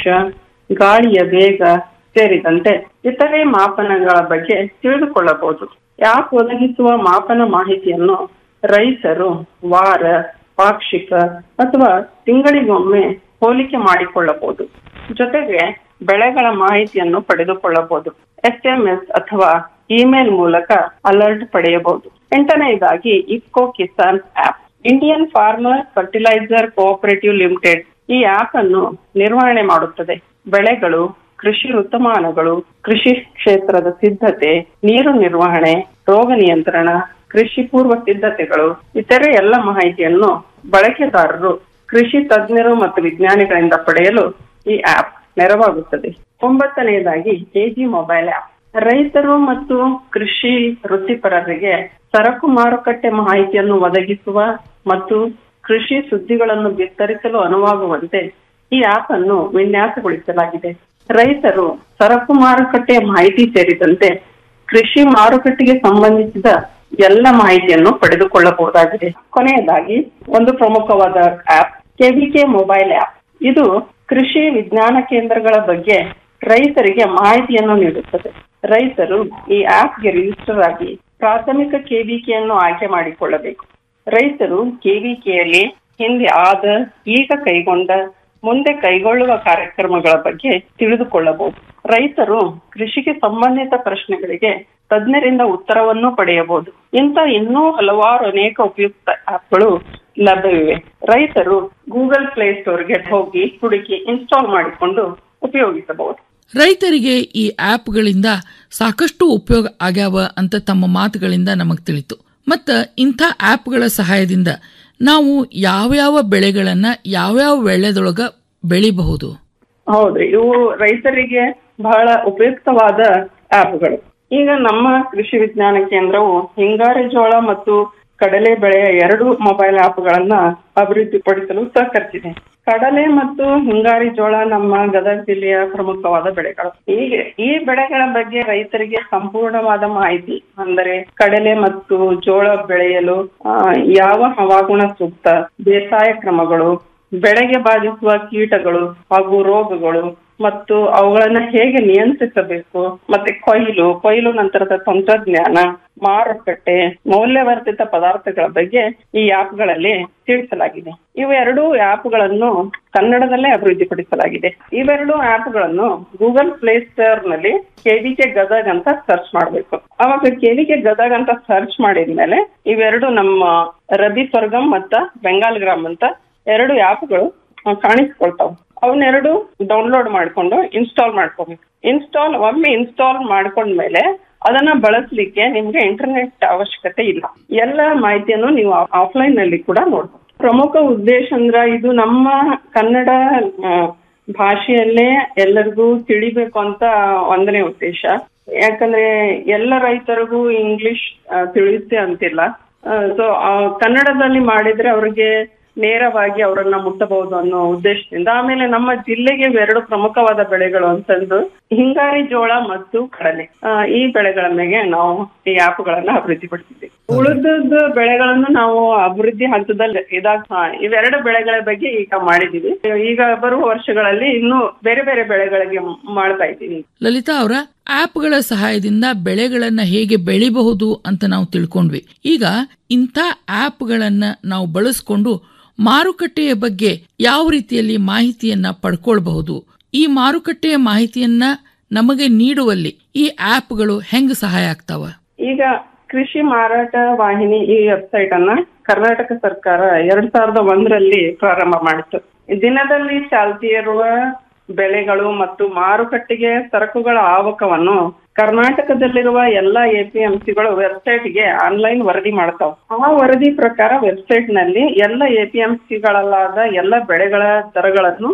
ಗಾಳಿಯ ವೇಗ ಸೇರಿದಂತೆ ಇತರೆ ಮಾಪನಗಳ ಬಗ್ಗೆ ತಿಳಿದುಕೊಳ್ಳಬಹುದು ಆಪ್ ಒದಗಿಸುವ ಮಾಪನ ಮಾಹಿತಿಯನ್ನು ರೈತರು ವಾರ ಪಾಕ್ಷಿಕ ಅಥವಾ ತಿಂಗಳಿಗೊಮ್ಮೆ ಹೋಲಿಕೆ ಮಾಡಿಕೊಳ್ಳಬಹುದು ಜೊತೆಗೆ ಬೆಳೆಗಳ ಮಾಹಿತಿಯನ್ನು ಪಡೆದುಕೊಳ್ಳಬಹುದು ಎಸ್ಎಂಎಸ್ ಅಥವಾ ಇಮೇಲ್ ಮೂಲಕ ಅಲರ್ಟ್ ಪಡೆಯಬಹುದು ಎಂಟನೆಯದಾಗಿ IFFCO Kisan app Indian farmer fertiliser cooperative limited ಈ ಆಪ್ ಅನ್ನು ನಿರ್ವಹಣೆ ಮಾಡುತ್ತದೆ ಬೆಳೆಗಳು ಕೃಷಿ ಋತುಮಾನಗಳು ಕೃಷಿ ಕ್ಷೇತ್ರದ ಸಿದ್ಧತೆ ನೀರು ನಿರ್ವಹಣೆ ರೋಗ ನಿಯಂತ್ರಣ ಕೃಷಿ ಪೂರ್ವ ಸಿದ್ಧತೆಗಳು ಇತರೆ ಎಲ್ಲ ಮಾಹಿತಿಯನ್ನು ಬಳಕೆದಾರರು ಕೃಷಿ ತಜ್ಞರು ಮತ್ತು ವಿಜ್ಞಾನಿಗಳಿಂದ ಪಡೆಯಲು ಈ ಆಪ್ ನೆರವಾಗುತ್ತದೆ ಒಂಬತ್ತನೆಯದಾಗಿ ಕೆಜಿ ಮೊಬೈಲ್ ಆಪ್ ರೈತರು ಮತ್ತು ಕೃಷಿ ವೃತ್ತಿಪರರಿಗೆ ಸರಕು ಮಾರುಕಟ್ಟೆ ಮಾಹಿತಿಯನ್ನು ಒದಗಿಸುವ ಮತ್ತು ಕೃಷಿ ಸುದ್ದಿಗಳನ್ನು ಬಿತ್ತರಿಸಲು ಅನುವಾಗುವಂತೆ ಈ ಆಪ್ ಅನ್ನು ವಿನ್ಯಾಸಗೊಳಿಸಲಾಗಿದೆ ರೈತರು ಸರಕು ಮಾರುಕಟ್ಟೆಯ ಮಾಹಿತಿ ಸೇರಿದಂತೆ ಕೃಷಿ ಮಾರುಕಟ್ಟೆಗೆ ಸಂಬಂಧಿಸಿದ ಎಲ್ಲ ಮಾಹಿತಿಯನ್ನು ಪಡೆದುಕೊಳ್ಳಬಹುದಾಗಿದೆ ಕೊನೆಯದಾಗಿ ಒಂದು ಪ್ರಮುಖವಾದ ಆಪ್ ಕೆವಿಕೆ ಮೊಬೈಲ್ ಆಪ್ ಇದು ಕೃಷಿ ವಿಜ್ಞಾನ ಕೇಂದ್ರಗಳ ಬಗ್ಗೆ ರೈತರಿಗೆ ಮಾಹಿತಿಯನ್ನು ನೀಡುತ್ತದೆ ರೈತರು ಈ ಆಪ್ಗೆ ರಿಜಿಸ್ಟರ್ ಆಗಿ ಪ್ರಾಥಮಿಕ ಕೆವಿಕೆಯನ್ನು ಆಯ್ಕೆ ಮಾಡಿಕೊಳ್ಳಬೇಕು ರೈತರು ಕೆವಿಕೆಯಲ್ಲಿ ಹಿಂದೆ ಆದ ಈಗ ಕೈಗೊಂಡ ಮುಂದೆ ಕೈಗೊಳ್ಳುವ ಕಾರ್ಯಕ್ರಮಗಳ ಬಗ್ಗೆ ತಿಳಿದುಕೊಳ್ಳಬಹುದು ರೈತರು ಕೃಷಿಗೆ ಸಂಬಂಧಿತ ಪ್ರಶ್ನೆಗಳಿಗೆ ತಜ್ಞರಿಂದ ಉತ್ತರವನ್ನು ಪಡೆಯಬಹುದು ಇಂಥ ಇನ್ನೂ ಹಲವಾರು ಅನೇಕ ಉಪಯುಕ್ತ ಆಪ್ಗಳು ಲಭ್ಯವಿವೆ ರೈತರು ಗೂಗಲ್ ಪ್ಲೇ ಸ್ಟೋರ್ಗೆ ಹೋಗಿ ಹುಡುಕಿ ಇನ್ಸ್ಟಾಲ್ ಮಾಡಿಕೊಂಡು ಉಪಯೋಗಿಸಬಹುದು ರೈತರಿಗೆ ಈ ಆಪ್ಗಳಿಂದ ಸಾಕಷ್ಟು ಉಪಯೋಗ ಆಗ್ಯಾವ ಅಂತ ತಮ್ಮ ಮಾತುಗಳಿಂದ ನಮಗೆ ತಿಳಿತು ಮತ್ತು ಇಂಥ ಆಪ್ಗಳ ಸಹಾಯದಿಂದ ನಾವು ಯಾವ್ಯಾವ ಬೆಳೆಗಳನ್ನ ಯಾವ್ಯಾವ ವೇಳೆದೊಳಗ ಬೆಳಿಬಹುದು ಹೌದ್ರಿ ಇವು ರೈತರಿಗೆ ಬಹಳ ಉಪಯುಕ್ತವಾದ ಆಪ್ಗಳು ಈಗ ನಮ್ಮ ಕೃಷಿ ವಿಜ್ಞಾನ ಕೇಂದ್ರವು ಹಿಂಗಾರಿ ಜೋಳ ಮತ್ತು ಕಡಲೆ ಬೆಳೆಯ ಎರಡು ಮೊಬೈಲ್ ಆಪ್ಗಳನ್ನ ಅಭಿವೃದ್ಧಿಪಡಿಸಲು ಸಹಕರಿಸಿದೆ ಕಡಲೆ ಮತ್ತು ಹಿಂಗಾರಿ ಜೋಳ ನಮ್ಮ ಗದಗ ಜಿಲ್ಲೆಯ ಪ್ರಮುಖವಾದ ಬೆಳೆಗಳು ಹೀಗೆ ಈ ಬೆಳೆಗಳ ಬಗ್ಗೆ ರೈತರಿಗೆ ಸಂಪೂರ್ಣವಾದ ಮಾಹಿತಿ ಅಂದರೆ ಕಡಲೆ ಮತ್ತು ಜೋಳ ಬೆಳೆಯಲು ಆ, ಯಾವ ಹವಾಗುಣ ಸೂಕ್ತ ಬೇಸಾಯ ಕ್ರಮಗಳು ಬೆಳೆಗೆ ಬಾಧಿಸುವ ಕೀಟಗಳು ಹಾಗೂ ರೋಗಗಳು ಮತ್ತು ಅವುಗಳನ್ನ ಹೇಗೆ ನಿಯಂತ್ರಿಸಬೇಕು ಮತ್ತೆ ಕೊಯ್ಲು ಕೊಯ್ಲು ನಂತರದ ತಂತ್ರಜ್ಞಾನ ಮಾರುಕಟ್ಟೆ ಮೌಲ್ಯವರ್ಧಿತ ಪದಾರ್ಥಗಳ ಬಗ್ಗೆ ಈ ಆಪ್ಗಳಲ್ಲಿ ತಿಳಿಸಲಾಗಿದೆ ಇವೆರಡೂ ಆಪ್ಗಳನ್ನು ಕನ್ನಡದಲ್ಲೇ ಅಭಿವೃದ್ಧಿಪಡಿಸಲಾಗಿದೆ ಇವೆರಡು ಆಪ್ಗಳನ್ನು ಗೂಗಲ್ ಪ್ಲೇ ಸ್ಟೋರ್ ನಲ್ಲಿ ಕೆವಿಕೆ ಗದಗ್ ಅಂತ ಸರ್ಚ್ ಮಾಡಬೇಕು ಅವಾಗ ಕೆವಿಕೆ ಗದಗ್ ಅಂತ ಸರ್ಚ್ ಮಾಡಿದ್ಮೇಲೆ ಇವೆರಡು ನಮ್ಮ ರಬಿ ಸ್ವರ್ಗಂ ಮತ್ತ ಬೆಂಗಾಲ್ ಗ್ರಾಮ್ ಅಂತ ಎರಡು ಆಪ್ಗಳು ಕಾಣಿಸ್ಕೊಳ್ತಾವ ಅವನ್ನೆರಡು ಡೌನ್ಲೋಡ್ ಮಾಡ್ಕೊಂಡು ಇನ್ಸ್ಟಾಲ್ ಮಾಡ್ಕೋಬೇಕು ಇನ್ಸ್ಟಾಲ್ ಒಮ್ಮೆ ಇನ್ಸ್ಟಾಲ್ ಮಾಡ್ಕೊಂಡ್ಮೇಲೆ ಅದನ್ನ ಬಳಸಲಿಕ್ಕೆ ನಿಮ್ಗೆ ಇಂಟರ್ನೆಟ್ ಅವಶ್ಯಕತೆ ಇಲ್ಲ ಎಲ್ಲ ಮಾಹಿತಿಯನ್ನು ನೀವು ಆಫ್ಲೈನ್ ನಲ್ಲಿ ಕೂಡ ನೋಡ್ಬೋದು ಪ್ರಮುಖ ಉದ್ದೇಶ ಅಂದ್ರ ಇದು ನಮ್ಮ ಕನ್ನಡ ಆ, ಭಾಷೆಯಲ್ಲೇ ಎಲ್ಲರಿಗೂ ತಿಳಿಬೇಕು ಅಂತ ಒಂದನೇ ಉದ್ದೇಶ ಯಾಕಂದ್ರೆ ಎಲ್ಲ ರೈತರಿಗೂ ಇಂಗ್ಲಿಷ್ ಆ, ತಿಳಿಯುತ್ತೆ ಅಂತಿಲ್ಲ ಸೊ ಕನ್ನಡದಲ್ಲಿ ಮಾಡಿದ್ರೆ ಅವ್ರಿಗೆ ನೇರವಾಗಿ ಅವರನ್ನ ಮುಟ್ಟಬಹುದು ಅನ್ನೋ ಉದ್ದೇಶದಿಂದ ಆಮೇಲೆ ನಮ್ಮ ಜಿಲ್ಲೆಗೆ ಎರಡು ಪ್ರಮುಖವಾದ ಬೆಳೆಗಳು ಅಂತಂದು ಹಿಂಗಾರಿ ಜೋಳ ಮತ್ತು ಕಡಲೆ ಆ, ಈ ಬೆಳೆಗಳ ಮೇಲೆ ನಾವು ಈ ಆಪ್ಗಳನ್ನ ಅಭಿವೃದ್ಧಿಪಡಿಸಿದ್ದೀವಿ ಉಳಿದದ್ದು ಬೆಳೆಗಳನ್ನು ನಾವು ಅಭಿವೃದ್ಧಿ ಹಂತದಲ್ಲಿ ಇದಾಗ ಹಾ, ಇವೆರಡು ಬೆಳೆಗಳ ಬಗ್ಗೆ ಈಗ ಮಾಡಿದೀವಿ ಈಗ ಬರುವ ವರ್ಷಗಳಲ್ಲಿ ಇನ್ನೂ ಬೇರೆ ಬೇರೆ ಬೆಳೆಗಳಿಗೆ ಮಾಡ್ತಾ ಇದ್ದೀವಿ ಲಲಿತಾ ಅವರ ಆಪ್ಗಳ ಸಹಾಯದಿಂದ ಬೆಳೆಗಳನ್ನ ಹೇಗೆ ಬೆಳಿಬಹುದು ಅಂತ ನಾವು ತಿಳ್ಕೊಂಡ್ವಿ ಈಗ ಇಂಥ ಆಪ್ಗಳನ್ನ ನಾವು ಬಳಸ್ಕೊಂಡು ಮಾರುಕಟ್ಟೆಯ ಬಗ್ಗೆ ಯಾವ ರೀತಿಯಲ್ಲಿ ಮಾಹಿತಿಯನ್ನ ಪಡ್ಕೊಳ್ಬಹುದು ಈ ಮಾರುಕಟ್ಟೆಯ ಮಾಹಿತಿಯನ್ನ ನಮಗೆ ನೀಡುವಲ್ಲಿ ಈ ಆಪ್ಗಳು ಹೆಂಗ್ ಸಹಾಯ ಆಗ್ತಾವ ಈಗ ಕೃಷಿ ಮಾರಾಟ ವಾಹಿನಿ ಈ ವೆಬ್ಸೈಟ್ ಅನ್ನ ಕರ್ನಾಟಕ ಸರ್ಕಾರ ಎರಡ್ ಸಾವಿರದ ಒಂದರಲ್ಲಿ ಪ್ರಾರಂಭ ಮಾಡಿತು ದಿನದಲ್ಲಿ ಚಾಲ್ತಿ ಇರುವ ಬೆಳೆಗಳು ಮತ್ತು ಮಾರುಕಟ್ಟೆಗೆ ಸರಕುಗಳ ಆವಕವನ್ನು ಕರ್ನಾಟಕದಲ್ಲಿರುವ ಎಲ್ಲಾ ಎಪಿಎಂಸಿಗಳು ವೆಬ್ಸೈಟ್ಗೆ ಆನ್ಲೈನ್ ವರದಿ ಮಾಡ್ತಾವ ಆ ವರದಿ ಪ್ರಕಾರ ವೆಬ್ಸೈಟ್ ನಲ್ಲಿ ಎಲ್ಲ ಎಪಿಎಂಸಿಗಳಲ್ಲಾದ ಎಲ್ಲ ಬೆಳೆಗಳ ದರಗಳನ್ನು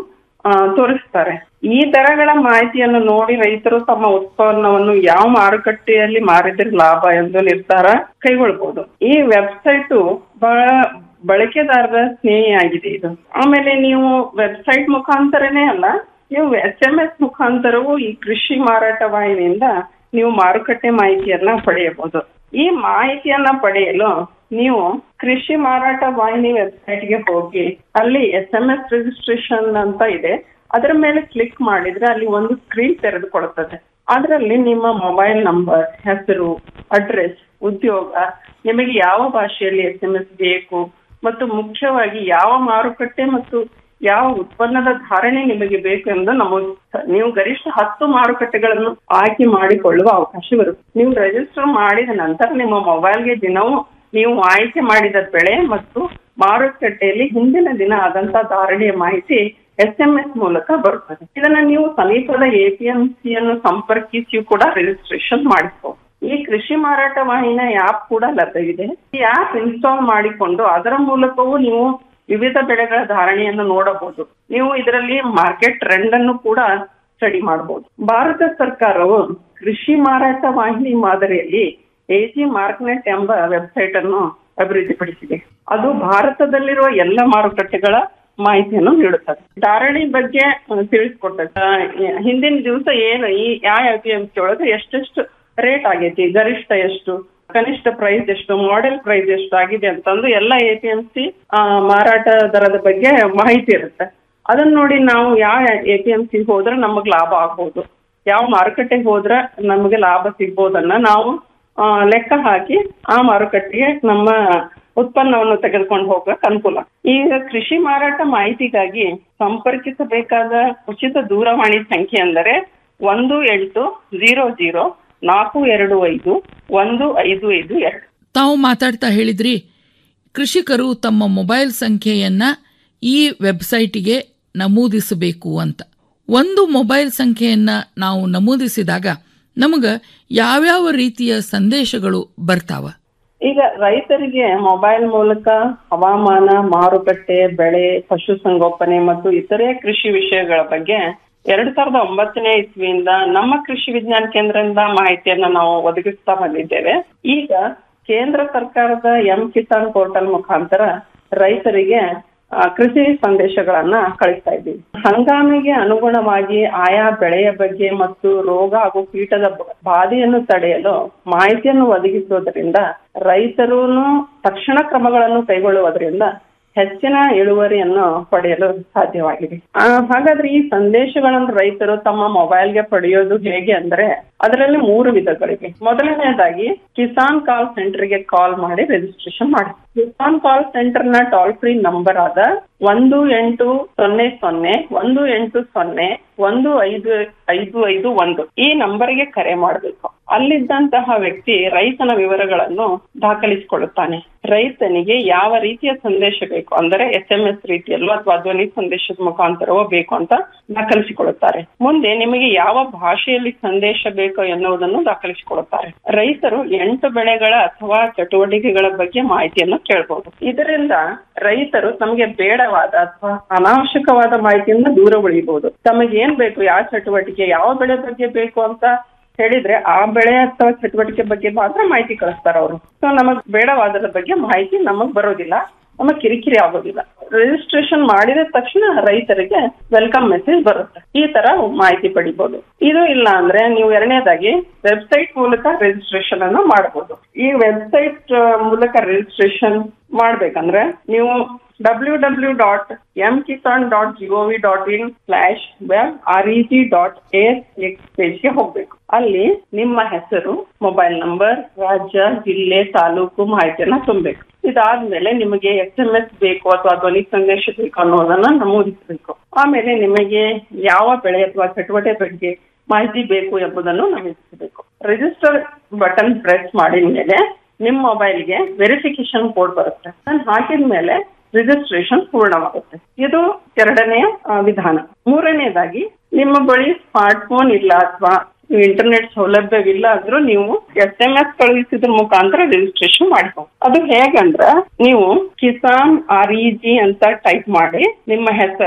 ಆ, ತೋರಿಸ್ತಾರೆ ಈ ದರಗಳ ಮಾಹಿತಿಯನ್ನು ನೋಡಿ ರೈತರು ತಮ್ಮ ಉತ್ಪನ್ನವನ್ನು ಯಾವ ಮಾರುಕಟ್ಟೆಯಲ್ಲಿ ಮಾರಿದ್ರೆ ಲಾಭ ಎಂದು ನಿರ್ಧಾರ ಕೈಗೊಳ್ಬಹುದು ಈ ವೆಬ್ಸೈಟ್ ಬಹಳ ಬಳಕೆದಾರರ ಸ್ನೇಹಿಯಾಗಿದೆ ಇದು ಆಮೇಲೆ ನೀವು ವೆಬ್ಸೈಟ್ ಮುಖಾಂತರನೇ ಅಲ್ಲ ನೀವು ಎಸ್ ಎಂ ಎಸ್ ಮುಖಾಂತರವೂ ಈ ಕೃಷಿ ಮಾರಾಟ ವಾಹಿನಿಯಿಂದ ನೀವು ಮಾರುಕಟ್ಟೆ ಮಾಹಿತಿಯನ್ನ ಪಡೆಯಬಹುದು ಈ ಮಾಹಿತಿಯನ್ನ ಪಡೆಯಲು ನೀವು ಕೃಷಿ ಮಾರಾಟ ವಾಹಿನಿ ವೆಬ್ಸೈಟ್ಗೆ ಹೋಗಿ ಅಲ್ಲಿ ಎಸ್ ಎಂ ಎಸ್ ರಿಜಿಸ್ಟ್ರೇಷನ್ ಅಂತ ಇದೆ ಅದರ ಮೇಲೆ ಕ್ಲಿಕ್ ಮಾಡಿದ್ರೆ ಅಲ್ಲಿ ಒಂದು ಸ್ಕ್ರೀನ್ ತೆರೆದುಕೊಳ್ಳುತ್ತದೆ ಅದರಲ್ಲಿ ನಿಮ್ಮ ಮೊಬೈಲ್ ನಂಬರ್ ಹೆಸರು ಅಡ್ರೆಸ್ ಉದ್ಯೋಗ ನಿಮಗೆ ಯಾವ ಭಾಷೆಯಲ್ಲಿ ಎಸ್ ಎಂ ಎಸ್ ಬೇಕು ಮತ್ತು ಮುಖ್ಯವಾಗಿ ಯಾವ ಮಾರುಕಟ್ಟೆ ಮತ್ತು ಯಾವ ಉತ್ಪನ್ನದ ಧಾರಣೆ ನಿಮಗೆ ಬೇಕು ಎಂದು ನಮೂದಿಸುತ್ತಾರೆ ನೀವು ಗರಿಷ್ಠ ಹತ್ತು ಮಾರುಕಟ್ಟೆಗಳನ್ನು ಆಯ್ಕೆ ಮಾಡಿಕೊಳ್ಳುವ ಅವಕಾಶವಿರುತ್ತೆ ನೀವು ರಿಜಿಸ್ಟರ್ ಮಾಡಿದ ನಂತರ ನಿಮ್ಮ ಮೊಬೈಲ್ಗೆ ದಿನವೂ ನೀವು ಆಯ್ಕೆ ಮಾಡಿದ ಬೆಳೆ ಮತ್ತು ಮಾರುಕಟ್ಟೆಯಲ್ಲಿ ಹಿಂದಿನ ದಿನ ಆದಂತ ಧಾರಣೆಯ ಮಾಹಿತಿ ಎಸ್ ಎಂ ಎಸ್ ಮೂಲಕ ಬರುತ್ತದೆ ಇದನ್ನ ನೀವು ಸಮೀಪದ ಎಪಿಎಂಸಿ ಯನ್ನು ಸಂಪರ್ಕಿಸಿಯೂ ಕೂಡ ರಿಜಿಸ್ಟ್ರೇಷನ್ ಮಾಡಿಸಬಹುದು ಈ ಕೃಷಿ ಮಾರಾಟ ವಾಹಿನಿಯ ಆಪ್ ಕೂಡ ಲಭ್ಯವಿದೆ ಈ ಆಪ್ ಇನ್ಸ್ಟಾಲ್ ಮಾಡಿಕೊಂಡು ಅದರ ಮೂಲಕವೂ ನೀವು ವಿವಿಧ ಬೆಳೆಗಳ ಧಾರಣೆಯನ್ನು ನೋಡಬಹುದು ನೀವು ಇದರಲ್ಲಿ ಮಾರ್ಕೆಟ್ ಟ್ರೆಂಡ್ ಅನ್ನು ಕೂಡ ಸ್ಟಡಿ ಮಾಡಬಹುದು ಭಾರತ ಸರ್ಕಾರವು ಕೃಷಿ ಮಾರಾಟ ವಾಹಿನಿ ಮಾದರಿಯಲ್ಲಿ ಎಜಿ ಮಾರ್ಕ್ನೆಟ್ ಎಂಬ ವೆಬ್ಸೈಟ್ ಅನ್ನು ಅಭಿವೃದ್ಧಿಪಡಿಸಿದೆ ಅದು ಭಾರತದಲ್ಲಿರುವ ಎಲ್ಲ ಮಾರುಕಟ್ಟೆಗಳ ಮಾಹಿತಿಯನ್ನು ನೀಡುತ್ತದೆ ಧಾರಣೆ ಬಗ್ಗೆ ಅಹ್, ತಿಳಿಸ್ಕೊಡ್ತದೆ ಅಹ್, ಹಿಂದಿನ ದಿವಸ ಏನು ಈ ಯಾವ ಎ ಪಿ ಎಂ ಸಿ ಒಳಗೆ ಎಷ್ಟೆಷ್ಟು ರೇಟ್ ಆಗೈತಿ ಗರಿಷ್ಠ ಎಷ್ಟು ಕನಿಷ್ಠ ಪ್ರೈಸ್ ಎಷ್ಟು ಮಾಡೆಲ್ ಪ್ರೈಸ್ ಎಷ್ಟು ಆಗಿದೆ ಅಂತಂದು ಎಲ್ಲ ಎ ಪಿ ಎಂ ಸಿ ಮಾರಾಟ ದರದ ಬಗ್ಗೆ ಮಾಹಿತಿ ಇರುತ್ತೆ ಅದನ್ನ ನೋಡಿ ನಾವು ಯಾವ ಎ ಪಿ ಎಂ ಸಿ ಹೋದ್ರೆ ನಮಗ್ ಲಾಭ ಆಗ್ಬೋದು ಯಾವ ಮಾರುಕಟ್ಟೆಗೆ ಹೋದ್ರೆ ನಮಗೆ ಲಾಭ ಸಿಗ್ಬೋದನ್ನ ನಾವು ಆ, ಲೆಕ್ಕ ಹಾಕಿ ಆ ಮಾರುಕಟ್ಟೆಗೆ ನಮ್ಮ ಉತ್ಪನ್ನವನ್ನು ತೆಗೆದುಕೊಂಡು ಹೋಗಕ್ ಅನುಕೂಲ ಈಗ ಕೃಷಿ ಮಾರಾಟ ಮಾಹಿತಿಗಾಗಿ ಸಂಪರ್ಕಿಸಬೇಕಾದ ಉಚಿತ ದೂರವಾಣಿ ಸಂಖ್ಯೆ ಅಂದರೆ ಒಂದು ಎಂಟು ಜೀರೋ ಜೀರೋ ನಾಲ್ಕು ಎರಡು ಐದು ಒಂದು ಐದು ಐದು ಎರಡು ತಾವು ಮಾತಾಡ್ತಾ ಹೇಳಿದ್ರಿ ಕೃಷಿಕರು ತಮ್ಮ ಮೊಬೈಲ್ ಸಂಖ್ಯೆಯನ್ನ ಈ ವೆಬ್ಸೈಟಿಗೆ ನಮೂದಿಸಬೇಕು ಅಂತ ಒಂದು ಮೊಬೈಲ್ ಸಂಖ್ಯೆಯನ್ನ ನಾವು ನಮೂದಿಸಿದಾಗ ನಮಗ ಯಾವ್ಯಾವ ರೀತಿಯ ಸಂದೇಶಗಳು ಬರ್ತಾವ ಈಗ ರೈತರಿಗೆ ಮೊಬೈಲ್ ಮೂಲಕ ಹವಾಮಾನ ಮಾರುಕಟ್ಟೆ ಬೆಳೆ ಪಶುಸಂಗೋಪನೆ ಮತ್ತು ಇತರೆ ಕೃಷಿ ವಿಷಯಗಳ ಬಗ್ಗೆ ಎರಡ್ ಸಾವಿರದ ಒಂಬತ್ತನೇ ಇಸ್ವಿಯಿಂದ ನಮ್ಮ ಕೃಷಿ ವಿಜ್ಞಾನ ಕೇಂದ್ರದಿಂದ ಮಾಹಿತಿಯನ್ನ ನಾವು ಒದಗಿಸ್ತಾ ಬಂದಿದ್ದೇವೆ ಈಗ ಕೇಂದ್ರ ಸರ್ಕಾರದ ಎಂ ಕಿಸಾನ್ ಪೋರ್ಟಲ್ ಮುಖಾಂತರ ರೈತರಿಗೆ ಆ, ಕೃಷಿ ಸಂದೇಶಗಳನ್ನ ಕಳಿಸ್ತಾ ಇದ್ದೀವಿ ಹಂಗಾಮಿಗೆ ಅನುಗುಣವಾಗಿ ಆಯಾ ಬೆಳೆಯ ಬಗ್ಗೆ ಮತ್ತು ರೋಗ ಹಾಗೂ ಕೀಟದ ಬ- ಬಾಧೆಯನ್ನು ತಡೆಯಲು ಮಾಹಿತಿಯನ್ನು ಒದಗಿಸುವುದರಿಂದ ರೈತರು ತಕ್ಷಣ ಕ್ರಮಗಳನ್ನು ಕೈಗೊಳ್ಳುವುದರಿಂದ ಹೆಚ್ಚಿನ ಇಳುವರಿಯನ್ನು ಪಡೆಯಲು ಸಾಧ್ಯವಾಗಿದೆ ಆ, ಹಾಗಾದ್ರೆ ಈ ಸಂದೇಶಗಳನ್ನು ರೈತರು ತಮ್ಮ ಮೊಬೈಲ್ಗೆ ಪಡೆಯೋದು ಹೇಗೆ ಅಂದ್ರೆ ಅದರಲ್ಲಿ ಮೂರು ವಿಧಗಳಿವೆ ಮೊದಲನೇದಾಗಿ ಕಿಸಾನ್ ಕಾಲ್ ಸೆಂಟರ್ಗೆ ಕಾಲ್ ಮಾಡಿ ರಿಜಿಸ್ಟ್ರೇಷನ್ ಮಾಡಿ ಕಿಸಾನ್ ಕಾಲ್ ಸೆಂಟರ್ ನ ಟೋಲ್ ಫ್ರೀ ನಂಬರ್ ಆದ ಒಂದು ಎಂಟು ಸೊನ್ನೆ ಸೊನ್ನೆ ಒಂದು ಎಂಟು ಸೊನ್ನೆ ಒಂದು ಐದು ಐದು ಐದು ಒಂದು ಈ ನಂಬರ್ಗೆ ಕರೆ ಮಾಡಬೇಕು ಅಲ್ಲಿದ್ದಂತಹ ವ್ಯಕ್ತಿ ರೈತನ ವಿವರಗಳನ್ನು ದಾಖಲಿಸಿಕೊಳ್ಳುತ್ತಾನೆ ರೈತನಿಗೆ ಯಾವ ರೀತಿಯ ಸಂದೇಶ ಬೇಕು ಅಂದರೆ ಎಸ್ ಎಂ ಎಸ್ ರೀತಿಯಲ್ಲೋ ಅಥವಾ ಧ್ವನಿ ಸಂದೇಶದ ಮುಖಾಂತರವೋ ಬೇಕು ಅಂತ ದಾಖಲಿಸಿಕೊಳ್ಳುತ್ತಾರೆ ಮುಂದೆ ನಿಮಗೆ ಯಾವ ಭಾಷೆಯಲ್ಲಿ ಸಂದೇಶ ಬೇಕೋ ಎನ್ನುವುದನ್ನು ದಾಖಲಿಸಿಕೊಳ್ಳುತ್ತಾರೆ ರೈತರು ಎಂಟು ಬೆಳೆಗಳ ಅಥವಾ ಚಟುವಟಿಕೆಗಳ ಬಗ್ಗೆ ಮಾಹಿತಿಯನ್ನು ಕೇಳಬಹುದು ಇದರಿಂದ ರೈತರು ತಮಗೆ ಬೇಡವಾದ ಅಥವಾ ಅನಾವಶ್ಯಕವಾದ ಮಾಹಿತಿಯಿಂದ ದೂರ ಉಳಿಯಬಹುದು ತಮಗೆ ಏನ್ ಬೇಕು ಯಾವ ಚಟುವಟಿಕೆ ಯಾವ ಬೆಳೆ ಬಗ್ಗೆ ಬೇಕು ಅಂತ ಹೇಳಿದ್ರೆ ಆ ಬೆಳೆ ಅಥವಾ ಚಟುವಟಿಕೆ ಬಗ್ಗೆ ಮಾತ್ರ ಮಾಹಿತಿ ಕಳಿಸ್ತಾರ ಅವರು ಸೊ ನಮಗ್ ಬೇಡವಾದರ ಬಗ್ಗೆ ಮಾಹಿತಿ ನಮಗ್ ಬರೋದಿಲ್ಲ ನಮಗ್ ಕಿರಿಕಿರಿ ಆಗೋದಿಲ್ಲ ರಿಜಿಸ್ಟ್ರೇಷನ್ ಮಾಡಿದ ತಕ್ಷಣ ರೈತರಿಗೆ ವೆಲ್ಕಮ್ ಮೆಸೇಜ್ ಬರುತ್ತೆ ಈ ತರ ಮಾಹಿತಿ ಪಡಿಬಹುದು ಇದು ಇಲ್ಲ ಅಂದ್ರೆ ನೀವು ಎರಡನೇದಾಗಿ ವೆಬ್ಸೈಟ್ ಮೂಲಕ ರಿಜಿಸ್ಟ್ರೇಷನ್ ಅನ್ನು ಮಾಡಬಹುದು ಈ ವೆಬ್ಸೈಟ್ ಮೂಲಕ ರಿಜಿಸ್ಟ್ರೇಷನ್ ಮಾಡ್ಬೇಕಂದ್ರೆ ನೀವು W W dot M Kisan dot GOV dot in slash web R E G dot S X ಪೇಜ್ಗೆ ಹೋಗ್ಬೇಕು ಅಲ್ಲಿ ನಿಮ್ಮ ಹೆಸರು ಮೊಬೈಲ್ ನಂಬರ್ ರಾಜ್ಯ ಜಿಲ್ಲೆ ತಾಲೂಕು ಮಾಹಿತಿಯನ್ನ ತುಂಬಬೇಕು ಇದಾದ್ಮೇಲೆ ನಿಮಗೆ ಎಸ್ ಎಂ ಎಸ್ ಬೇಕು ಅಥವಾ ಧ್ವನಿ ಸಂದೇಶ ಬೇಕು ಅನ್ನೋದನ್ನ ನಮೂದಿಸಬೇಕು ಆಮೇಲೆ ನಿಮಗೆ ಯಾವ ಬೆಳೆ ಅಥವಾ ಚಟುವಟಿಕೆ ಬಗ್ಗೆ ಮಾಹಿತಿ ಬೇಕು ಎಂಬುದನ್ನು ನಮೂದಿಸಬೇಕು ರಿಜಿಸ್ಟರ್ ಬಟನ್ ಪ್ರೆಸ್ ಮಾಡಿದ ಮೇಲೆ ನಿಮ್ಮ ಮೊಬೈಲ್ಗೆ ವೆರಿಫಿಕೇಶನ್ ಕೋಡ್ ಬರುತ್ತೆ ಅದನ್ನ ಹಾಕಿದ ಮೇಲೆ ರಿಜಿಸ್ಟ್ರೇಷನ್ ಪೂರ್ಣವಾಗುತ್ತೆ ಇದು ಎರಡನೆಯ ಆ, ವಿಧಾನ ಮೂರನೇದಾಗಿ ನಿಮ್ಮ ಬಳಿ ಸ್ಮಾರ್ಟ್ ಫೋನ್ ಇಲ್ಲ ಅಥವಾ ಇಂಟರ್ನೆಟ್ ಸೌಲಭ್ಯವಿಲ್ಲ ಅಂದ್ರೂ ನೀವು ಎಸ್ ಎಂ ಎಸ್ ಕಳುಹಿಸಿದ್ರ ಮುಖಾಂತರ ರಿಜಿಸ್ಟ್ರೇಷನ್ ಮಾಡ್ಬೋದು ಅದು ಹೇಗಂದ್ರ ನೀವು ಕಿಸಾನ್ ಆರ್ ಇ ಜಿ ಅಂತ ಟೈಪ್ ಮಾಡಿ ನಿಮ್ಮ ಹೆಸರು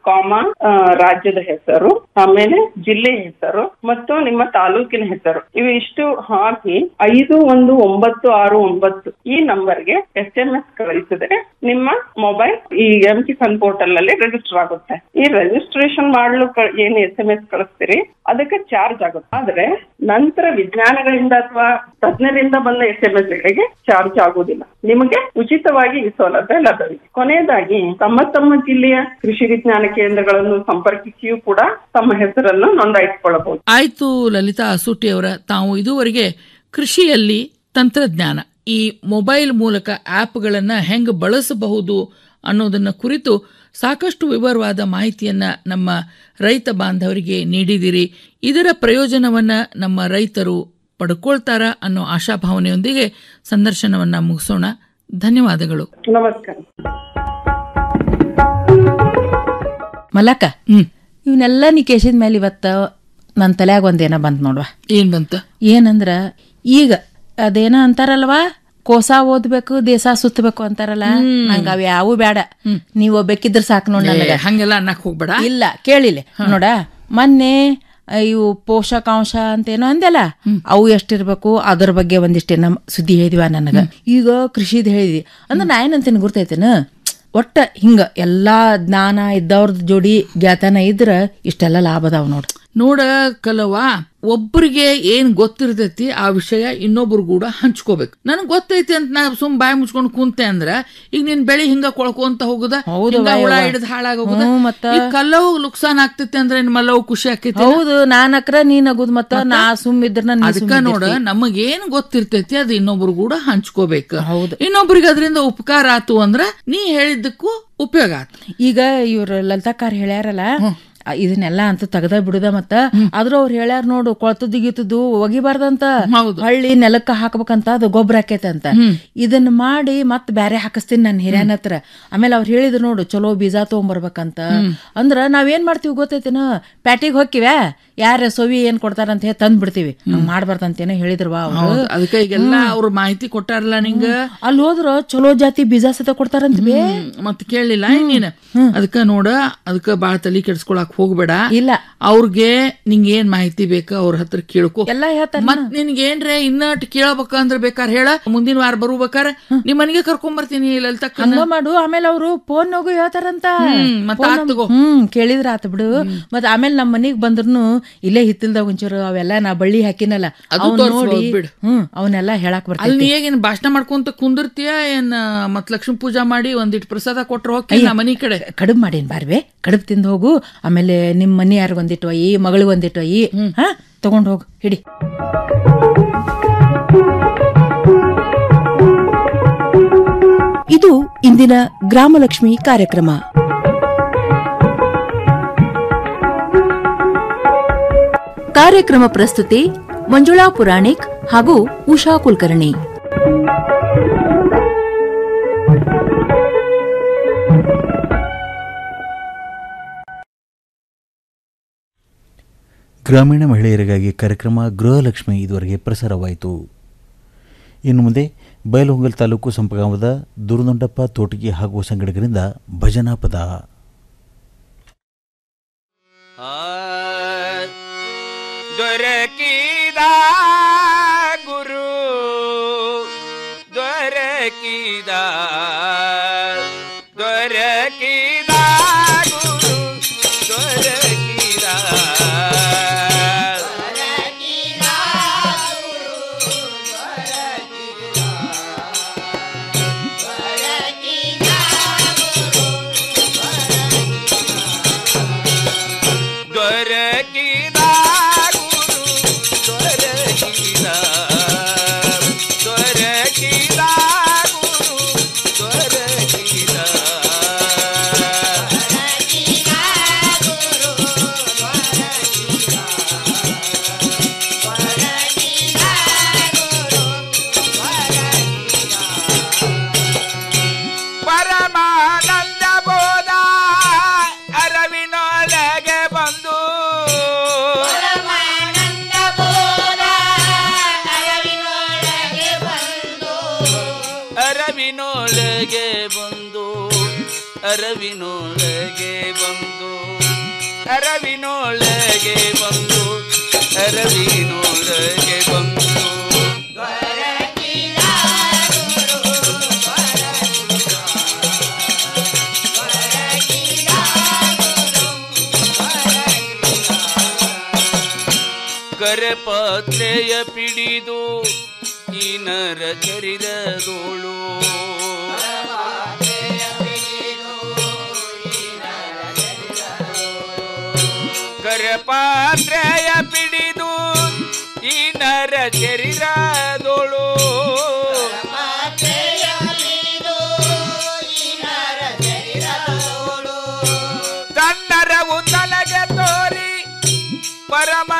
ಕಾಮ ಆ, ರಾಜ್ಯದ ಹೆಸರು ಆಮೇಲೆ ಜಿಲ್ಲೆ ಹೆಸರು ಮತ್ತು ನಿಮ್ಮ ತಾಲೂಕಿನ ಹೆಸರು ಇವು ಇಷ್ಟು ಹಾಕಿ ಐದು ಒಂದು ಒಂಬತ್ತು ಆರು ಒಂಬತ್ತು ಈ ನಂಬರ್ಗೆ ಎಸ್ ಎಂ ಎಸ್ ಕಳಿಸಿದ್ರೆ ನಿಮ್ಮ ಮೊಬೈಲ್ ಈ ಎಂ ಕಿಸಾನ್ ಪೋರ್ಟಲ್ ಅಲ್ಲಿ ರಿಜಿಸ್ಟರ್ ಆಗುತ್ತೆ ಈ ರಿಜಿಸ್ಟ್ರೇಷನ್ ಮಾಡಲು ಕ- ಏನ್ ಎಸ್ ಎಂ ಎಸ್ ಕಳಿಸ್ತೀರಿ ಅದಕ್ಕೆ ಚಾರ್ಜ್ ಆಗುತ್ತೆ ಆದ್ರೆ ನಂತರ ವಿಜ್ಞಾನಗಳಿಂದ ಅಥವಾ ತಜ್ಞರಿಂದ ಬಂದ ಎಸ್ ಎಂ ಎಸ್ ಗಳಿಗೆ ಚಾರ್ಜ್ ಆಗುವುದಿಲ್ಲ ನಿಮಗೆ ಉಚಿತವಾಗಿ ಈ ಸೌಲಭ್ಯ ಲಭ್ಯವಿದೆ ಕೊನೆಯದಾಗಿ ತಮ್ಮ ತಮ್ಮ ಜಿಲ್ಲೆಯ ಕೃಷಿ ವಿಜ್ಞಾನ ಕೇಂದ್ರಗಳನ್ನು ಸಂಪರ್ಕಿಸಿಯೂ ಕೂಡ ತಮ್ಮ ಹೆಸರನ್ನು ನೋಂದಾಯಿಸಿಕೊಳ್ಳಬಹುದು ಆಯ್ತು ಲಲಿತಾ ಅಸೂಟಿ ಅವರ ತಾವು ಇದುವರೆಗೆ ಕೃಷಿಯಲ್ಲಿ ತಂತ್ರಜ್ಞಾನ ಈ ಮೊಬೈಲ್ ಮೂಲಕ ಆ್ಯಪ್ಗಳನ್ನು ಹೆಂಗೆ ಬಳಸಬಹುದು ಅನ್ನೋದನ್ನ ಕುರಿತು ಸಾಕಷ್ಟು ವಿವರವಾದ ಮಾಹಿತಿಯನ್ನ ನಮ್ಮ ರೈತ ಬಾಂಧವರಿಗೆ ನೀಡಿದಿರಿ ಇದರ ಪ್ರಯೋಜನವನ್ನ ನಮ್ಮ ರೈತರು ಪಡ್ಕೊಳ್ತಾರ ಅನ್ನೋ ಆಶಾಭಾವನೆಯೊಂದಿಗೆ ಸಂದರ್ಶನವನ್ನ ಮುಗಿಸೋಣ ಧನ್ಯವಾದಗಳು ನಮಸ್ಕಾರ ಮಲಕ ಇವನ್ನೆಲ್ಲ ನೀ ಕೇಸಿದ ಮೇಲೆ ಇವತ್ತ ನನ್ನ ತಲ್ಯಾಗ ಒಂದೇನ ಬಂತ್ ನೋಡ್ವಾ ಏನ್ ಬಂತ ಏನಂದ್ರ ಈಗ ಅದೇನ ಅಂತಾರಲ್ವಾ ಕೋಸ ಓದ್ಬೇಕು ದೇಶ ಸುತ್ತಬೇಕು ಅಂತಾರಲ್ಲ ನಂಗ ಅವ್ ಯಾವು ಬೇಡ ನೀವ್ ಒಬ್ಬೇಕಿದ್ರ ಸಾಕು ನೋಡ್ ನನಗ ಏ, ಹಂಗೆಲ್ಲ ಅನ್ನಕ್ ಹೋಗ್ಬೇಡ ಇಲ್ಲ ಕೇಳಿಲ್ಲ ನೋಡ ಮೊನ್ನೆ ಆ, ಇವು ಪೋಷಕಾಂಶ ಅಂತೇನೋ ಅಂದೆಲ್ಲ ಅವು ಎಷ್ಟಿರ್ಬೇಕು ಅದ್ರ ಬಗ್ಗೆ ಒಂದಿಷ್ಟೇನ ಸುದ್ದಿ ಹೇಳಿದಿವ ನನಗ ಈಗ ಕೃಷಿದ್ ಹೇಳಿದ್ವಿ ಅಂದ್ರೆ ನಾ ಏನಂತೇನೆ ಗುರ್ತೈತೇನ ಒಟ್ಟ ಹಿಂಗ ಎಲ್ಲಾ ಜ್ಞಾನ ಇದ್ದವ್ರದ್ ಜೋಡಿ ಗೆಳತನ ಇದ್ರ ಇಷ್ಟೆಲ್ಲ ಲಾಭ ಅದಾವ ನೋಡ್ ನೋಡ ಕಲವ ಒಬ್ಬರಿಗೆ ಏನ್ ಗೊತ್ತಿರ್ತೈತಿ ಆ ವಿಷಯ ಇನ್ನೊಬ್ರು ಕೂಡ ಹಂಚ್ಕೋಬೇಕು ನನಗ್ ಗೊತ್ತೈತಿ ಅಂತ ನಾ ಸುಮ್ ಬಾಯಿ ಮುಚ್ಕೊಂಡು ಕುಂತೆ ಅಂದ್ರ ಈಗ ನಿನ್ ಬೆಳಿ ಹಿಂಗ ಕೊಳ್ಕೊಂತ ಹೋಗುದ ಹೌದು ಹಿಂಗ ಅವ್ವ, ಹುಳ ಅವ್ವ. ಹಿಡಿದ್ ಹಾಳಾಗೋಗುದ ಹ್ಞೂ, ಮತ್ತ? ಈ ಕಲ್ಲವು ನುಕ್ಸಾನ್ ಆಗ್ತೈತಿ ಅಂದ್ರೆ ನಿನ್ ಮಲ್ಲವು ಖುಷಿ ಆಕೈತಿ ಹೌದು ನಾನಕ್ರ ನೀನ್ ಅಗುದ್ ಮತ್ತ ನಾ ಸುಮ್ ಇದ್ರ ಅದಕ್ಕ ನೋಡ ನಮಗೇನ್ ಗೊತ್ತಿರ್ತೈತಿ ಅದು ಇನ್ನೊಬ್ರು ಕೂಡ ಹಂಚ್ಕೋಬೇಕು ಇನ್ನೊಬ್ರಿಗೆ ಅದರಿಂದ ಉಪಕಾರ ಆತು ಅಂದ್ರ ನೀ ಹೇಳಿದ್ದಕ್ಕೂ ಉಪಯೋಗ ಆತು ಈಗ ಇವ್ರ ಲಲಿತಾಕಾರ್ ಹೇಳ್ಯಾರಲ್ಲ ಆ, ಇದನ್ನೆಲ್ಲ ಅಂತ ತೆಗದ ಬಿಡುದ ಮತ್ತ ಆದ್ರೂ ಅವ್ರು ಹೇಳ್ಯಾರ ನೋಡು ಕೊಳ್ತದ್ದು ಗೀತದ್ದು ಒಗಿಬಾರ್ದಂತ ಹಳ್ಳಿ ನೆಲಕ್ಕ ಹಾಕ್ಬೇಕಂತ ಅದು ಗೊಬ್ಬರ ಆಕೈತಂತ ಇದನ್ನ ಮಾಡಿ ಮತ್ ಬ್ಯಾರೆ ಹಾಕಿಸ್ತೀನಿ ನನ್ನ ಹಿರಿಯನ ಹತ್ರ ಆಮೇಲೆ ಅವ್ರು ಹೇಳಿದ್ರು ನೋಡು ಚಲೋ ಬೀಜ ತಗೊಂಬರ್ಬೇಕಂತ ಅಂದ್ರ ನಾವೇನ್ ಮಾಡ್ತೀವಿ ಗೊತ್ತೈತೇನ ಪ್ಯಾಟಿಗೆ ಹೋಗ್ಕಿವ್ಯಾ ಯಾರ ಸೊವಿ ಏನ್ ಕೊಡ್ತಾರಂತ ಹೇಳಿ ತಂದ್ ಬಿಡ್ತೀವಿ ಹಂಗ್ ಮಾಡ್ಬಾರ್ದಂತೇನೋ ಹೇಳಿದ್ರವಾ ಅವ್ರು ಹೌದು ಅದಕ್ಕ ಈಗೆಲ್ಲ ಅವ್ರ ಮಾಹಿತಿ ಕೊಟ್ಟಾರಲ್ಲ ನಿಂಗ ಅಲ್ಲಿ ಹೋದ್ರ ಚಲೋ ಜಾತಿ ಬೀಜ ಸತ ಕೊಡ್ತಾರಂತ ಬೇ ಮತ್ ಕೇಳಿಲ್ಲ ನೀನ್ ಅದಕ್ಕ ನೋಡ ಅದಕ್ಕ ಬಾಳ ತಲಿ ಕೆಡ್ಸ್ಕೊಳಕ್ ಹೋಗ್ಬೇಡ ಇಲ್ಲ ಅವ್ರಿಗೆ ನಿಂಗ್ ಏನ್ ಮಾಹಿತಿ ಬೇಕ ಅವ್ರ ಹತ್ರ ಕೇಳ್ಕೊ ಎಲ್ಲ ಹೇಳ್ತಾರ ಮತ್ ನಿನ್ಗೆ ಏನ್ರೆ ಇನ್ನಟ್ ಕೇಳಬೇಕಂದ್ರ ಬೇಕಾರ ಹೇಳ ಮುಂದಿನ ವಾರ ಬರ್ಬೇಕಾರ ನಿಮ್ ಮನೆಗೆ ಕರ್ಕೊಂಡ್ ಬರ್ತೀನಿ ಲಲಿತಕ್ಕ ಹಂಗ ಮಾಡು ಆಮೇಲೆ ಅವರು ಫೋನ್ ಹೋಗು ಹೇಳ್ತಾರಂತ ಹ್ಮ್, ಮತ್ತ್ Phone ಆತ್ ನಮ್- ತಗೋ. ಹ್ಮ್ ಕೇಳಿದ್ರ ಆತ ಬಿಡು ಮತ್ ಆಮೇಲೆ ನಮ್ ಮನಿಗ್ ಬಂದ್ರುನು ಇಲ್ಲೇ ಹಿತ್ತಲ್ದಾಗ ಒಂಚೂರು ಅವೆಲ್ಲ ನಾ ಬಳ್ಳಿ ಹಾಕಿನಲ್ಲ ಅದು ಅವ್ನ್ ತೋರ್ಸ್ಬೋದು ನೋಡಿ ಬಿಡು. ಹ್ಮ್ ಅವನ್ನೆಲ್ಲ ಹೇಳಾಕ್ ಅಲ್ಲಿ ಬರ್ತೈತಿ ನೀ ಏನ್ ಭಾಷಣ ಮಾಡ್ಕೊಂತ ಕುಂದಿರ್ತೀಯ ಏನ್ ಮತ್ ಲಕ್ಷ್ಮೀ ಪೂಜಾ ಮಾಡಿ ಒಂದಿಟ್ ಪ್ರಸಾದ ಕೊಟ್ರ ಹೋಗಿ ನಾ ಮನಿ ಕಡೆ ಕಡುಬ್ ಮಾಡೇನ್ ಬಾರ್ವೆ ಕಡುಬ್ ತಿಂದ್ ಹೋಗು ಆಮೇಲೆ ನಿಮ್ ಮನಿ ಯಾರಿಗ್ ಒಂದಿಟ್ಟು ಒಯ್ಯಿ ಮಗಳಿಗೆ ಒಂದಿಟ್ಟು ಒಯ್ಯಿ ಹಾ ತಗೊಂಡ್ ಹೋಗು ಹಿಡಿ ಇದು ಇಂದಿನ ಗ್ರಾಮಲಕ್ಷ್ಮಿ ಕಾರ್ಯಕ್ರಮ ಕಾರ್ಯಕ್ರಮ ಪ್ರಸ್ತುತಿ ಮಂಜುಳಾ ಪುರಾಣಿಕ್ ಹಾಗೂ ಉಷಾ ಕುಲಕರ್ಣಿ ಗ್ರಾಮೀಣ ಮಹಿಳೆಯರಿಗಾಗಿ ಕಾರ್ಯಕ್ರಮ ಗೃಹಲಕ್ಷ್ಮಿ ಇದುವರೆಗೆ ಪ್ರಸಾರವಾಯಿತು ಇನ್ನು ಮುಂದೆ ಬಯಲಹೊಂಗಲ್ ತಾಲೂಕು ಸಂಪಗಾಮದ ದುರ್ದೊಂಡಪ್ಪ ತೋಟಗಿ ಹಾಗೂ ಸಂಗಡಿಗರಿಂದ ಭಜನಾ ಪದ ದೊರಕಿದ ಗುರು ದೊರಕಿದ ದೊರಕಿದ ಗುರು ದೊರಕಿದ ದೊರಕಿದ ಗುರು ದೊರಕಿದ ದೊರಕಿದ ಗುರು ದೊರಕಿದ ಪರಮಾನಂದ ಬೋಧ ಅರವಿನೊಳಗೆ ಬಂದು ಅರವಿನೊಳಗೆ ಬಂದು ಅರವಿನೊಳಗೆ ಬಂದು ಅರವಿನೊಳಗೆ ಬಂದು ಅರವಿನೊಳಗೆ ಬಂದು ಕರೆಪಾತ್ರೆಯ ಪಿಡಿದು ಈ ನರ ಚರಿರದೋಳು ಕರೆಪಾತ್ರೆಯ ಪಿಡಿದು ಈ ನರ ಚರಿರದೋಳು ತನ್ನರವು ತಲೆಗೆ ತೋರಿ ಪರಮ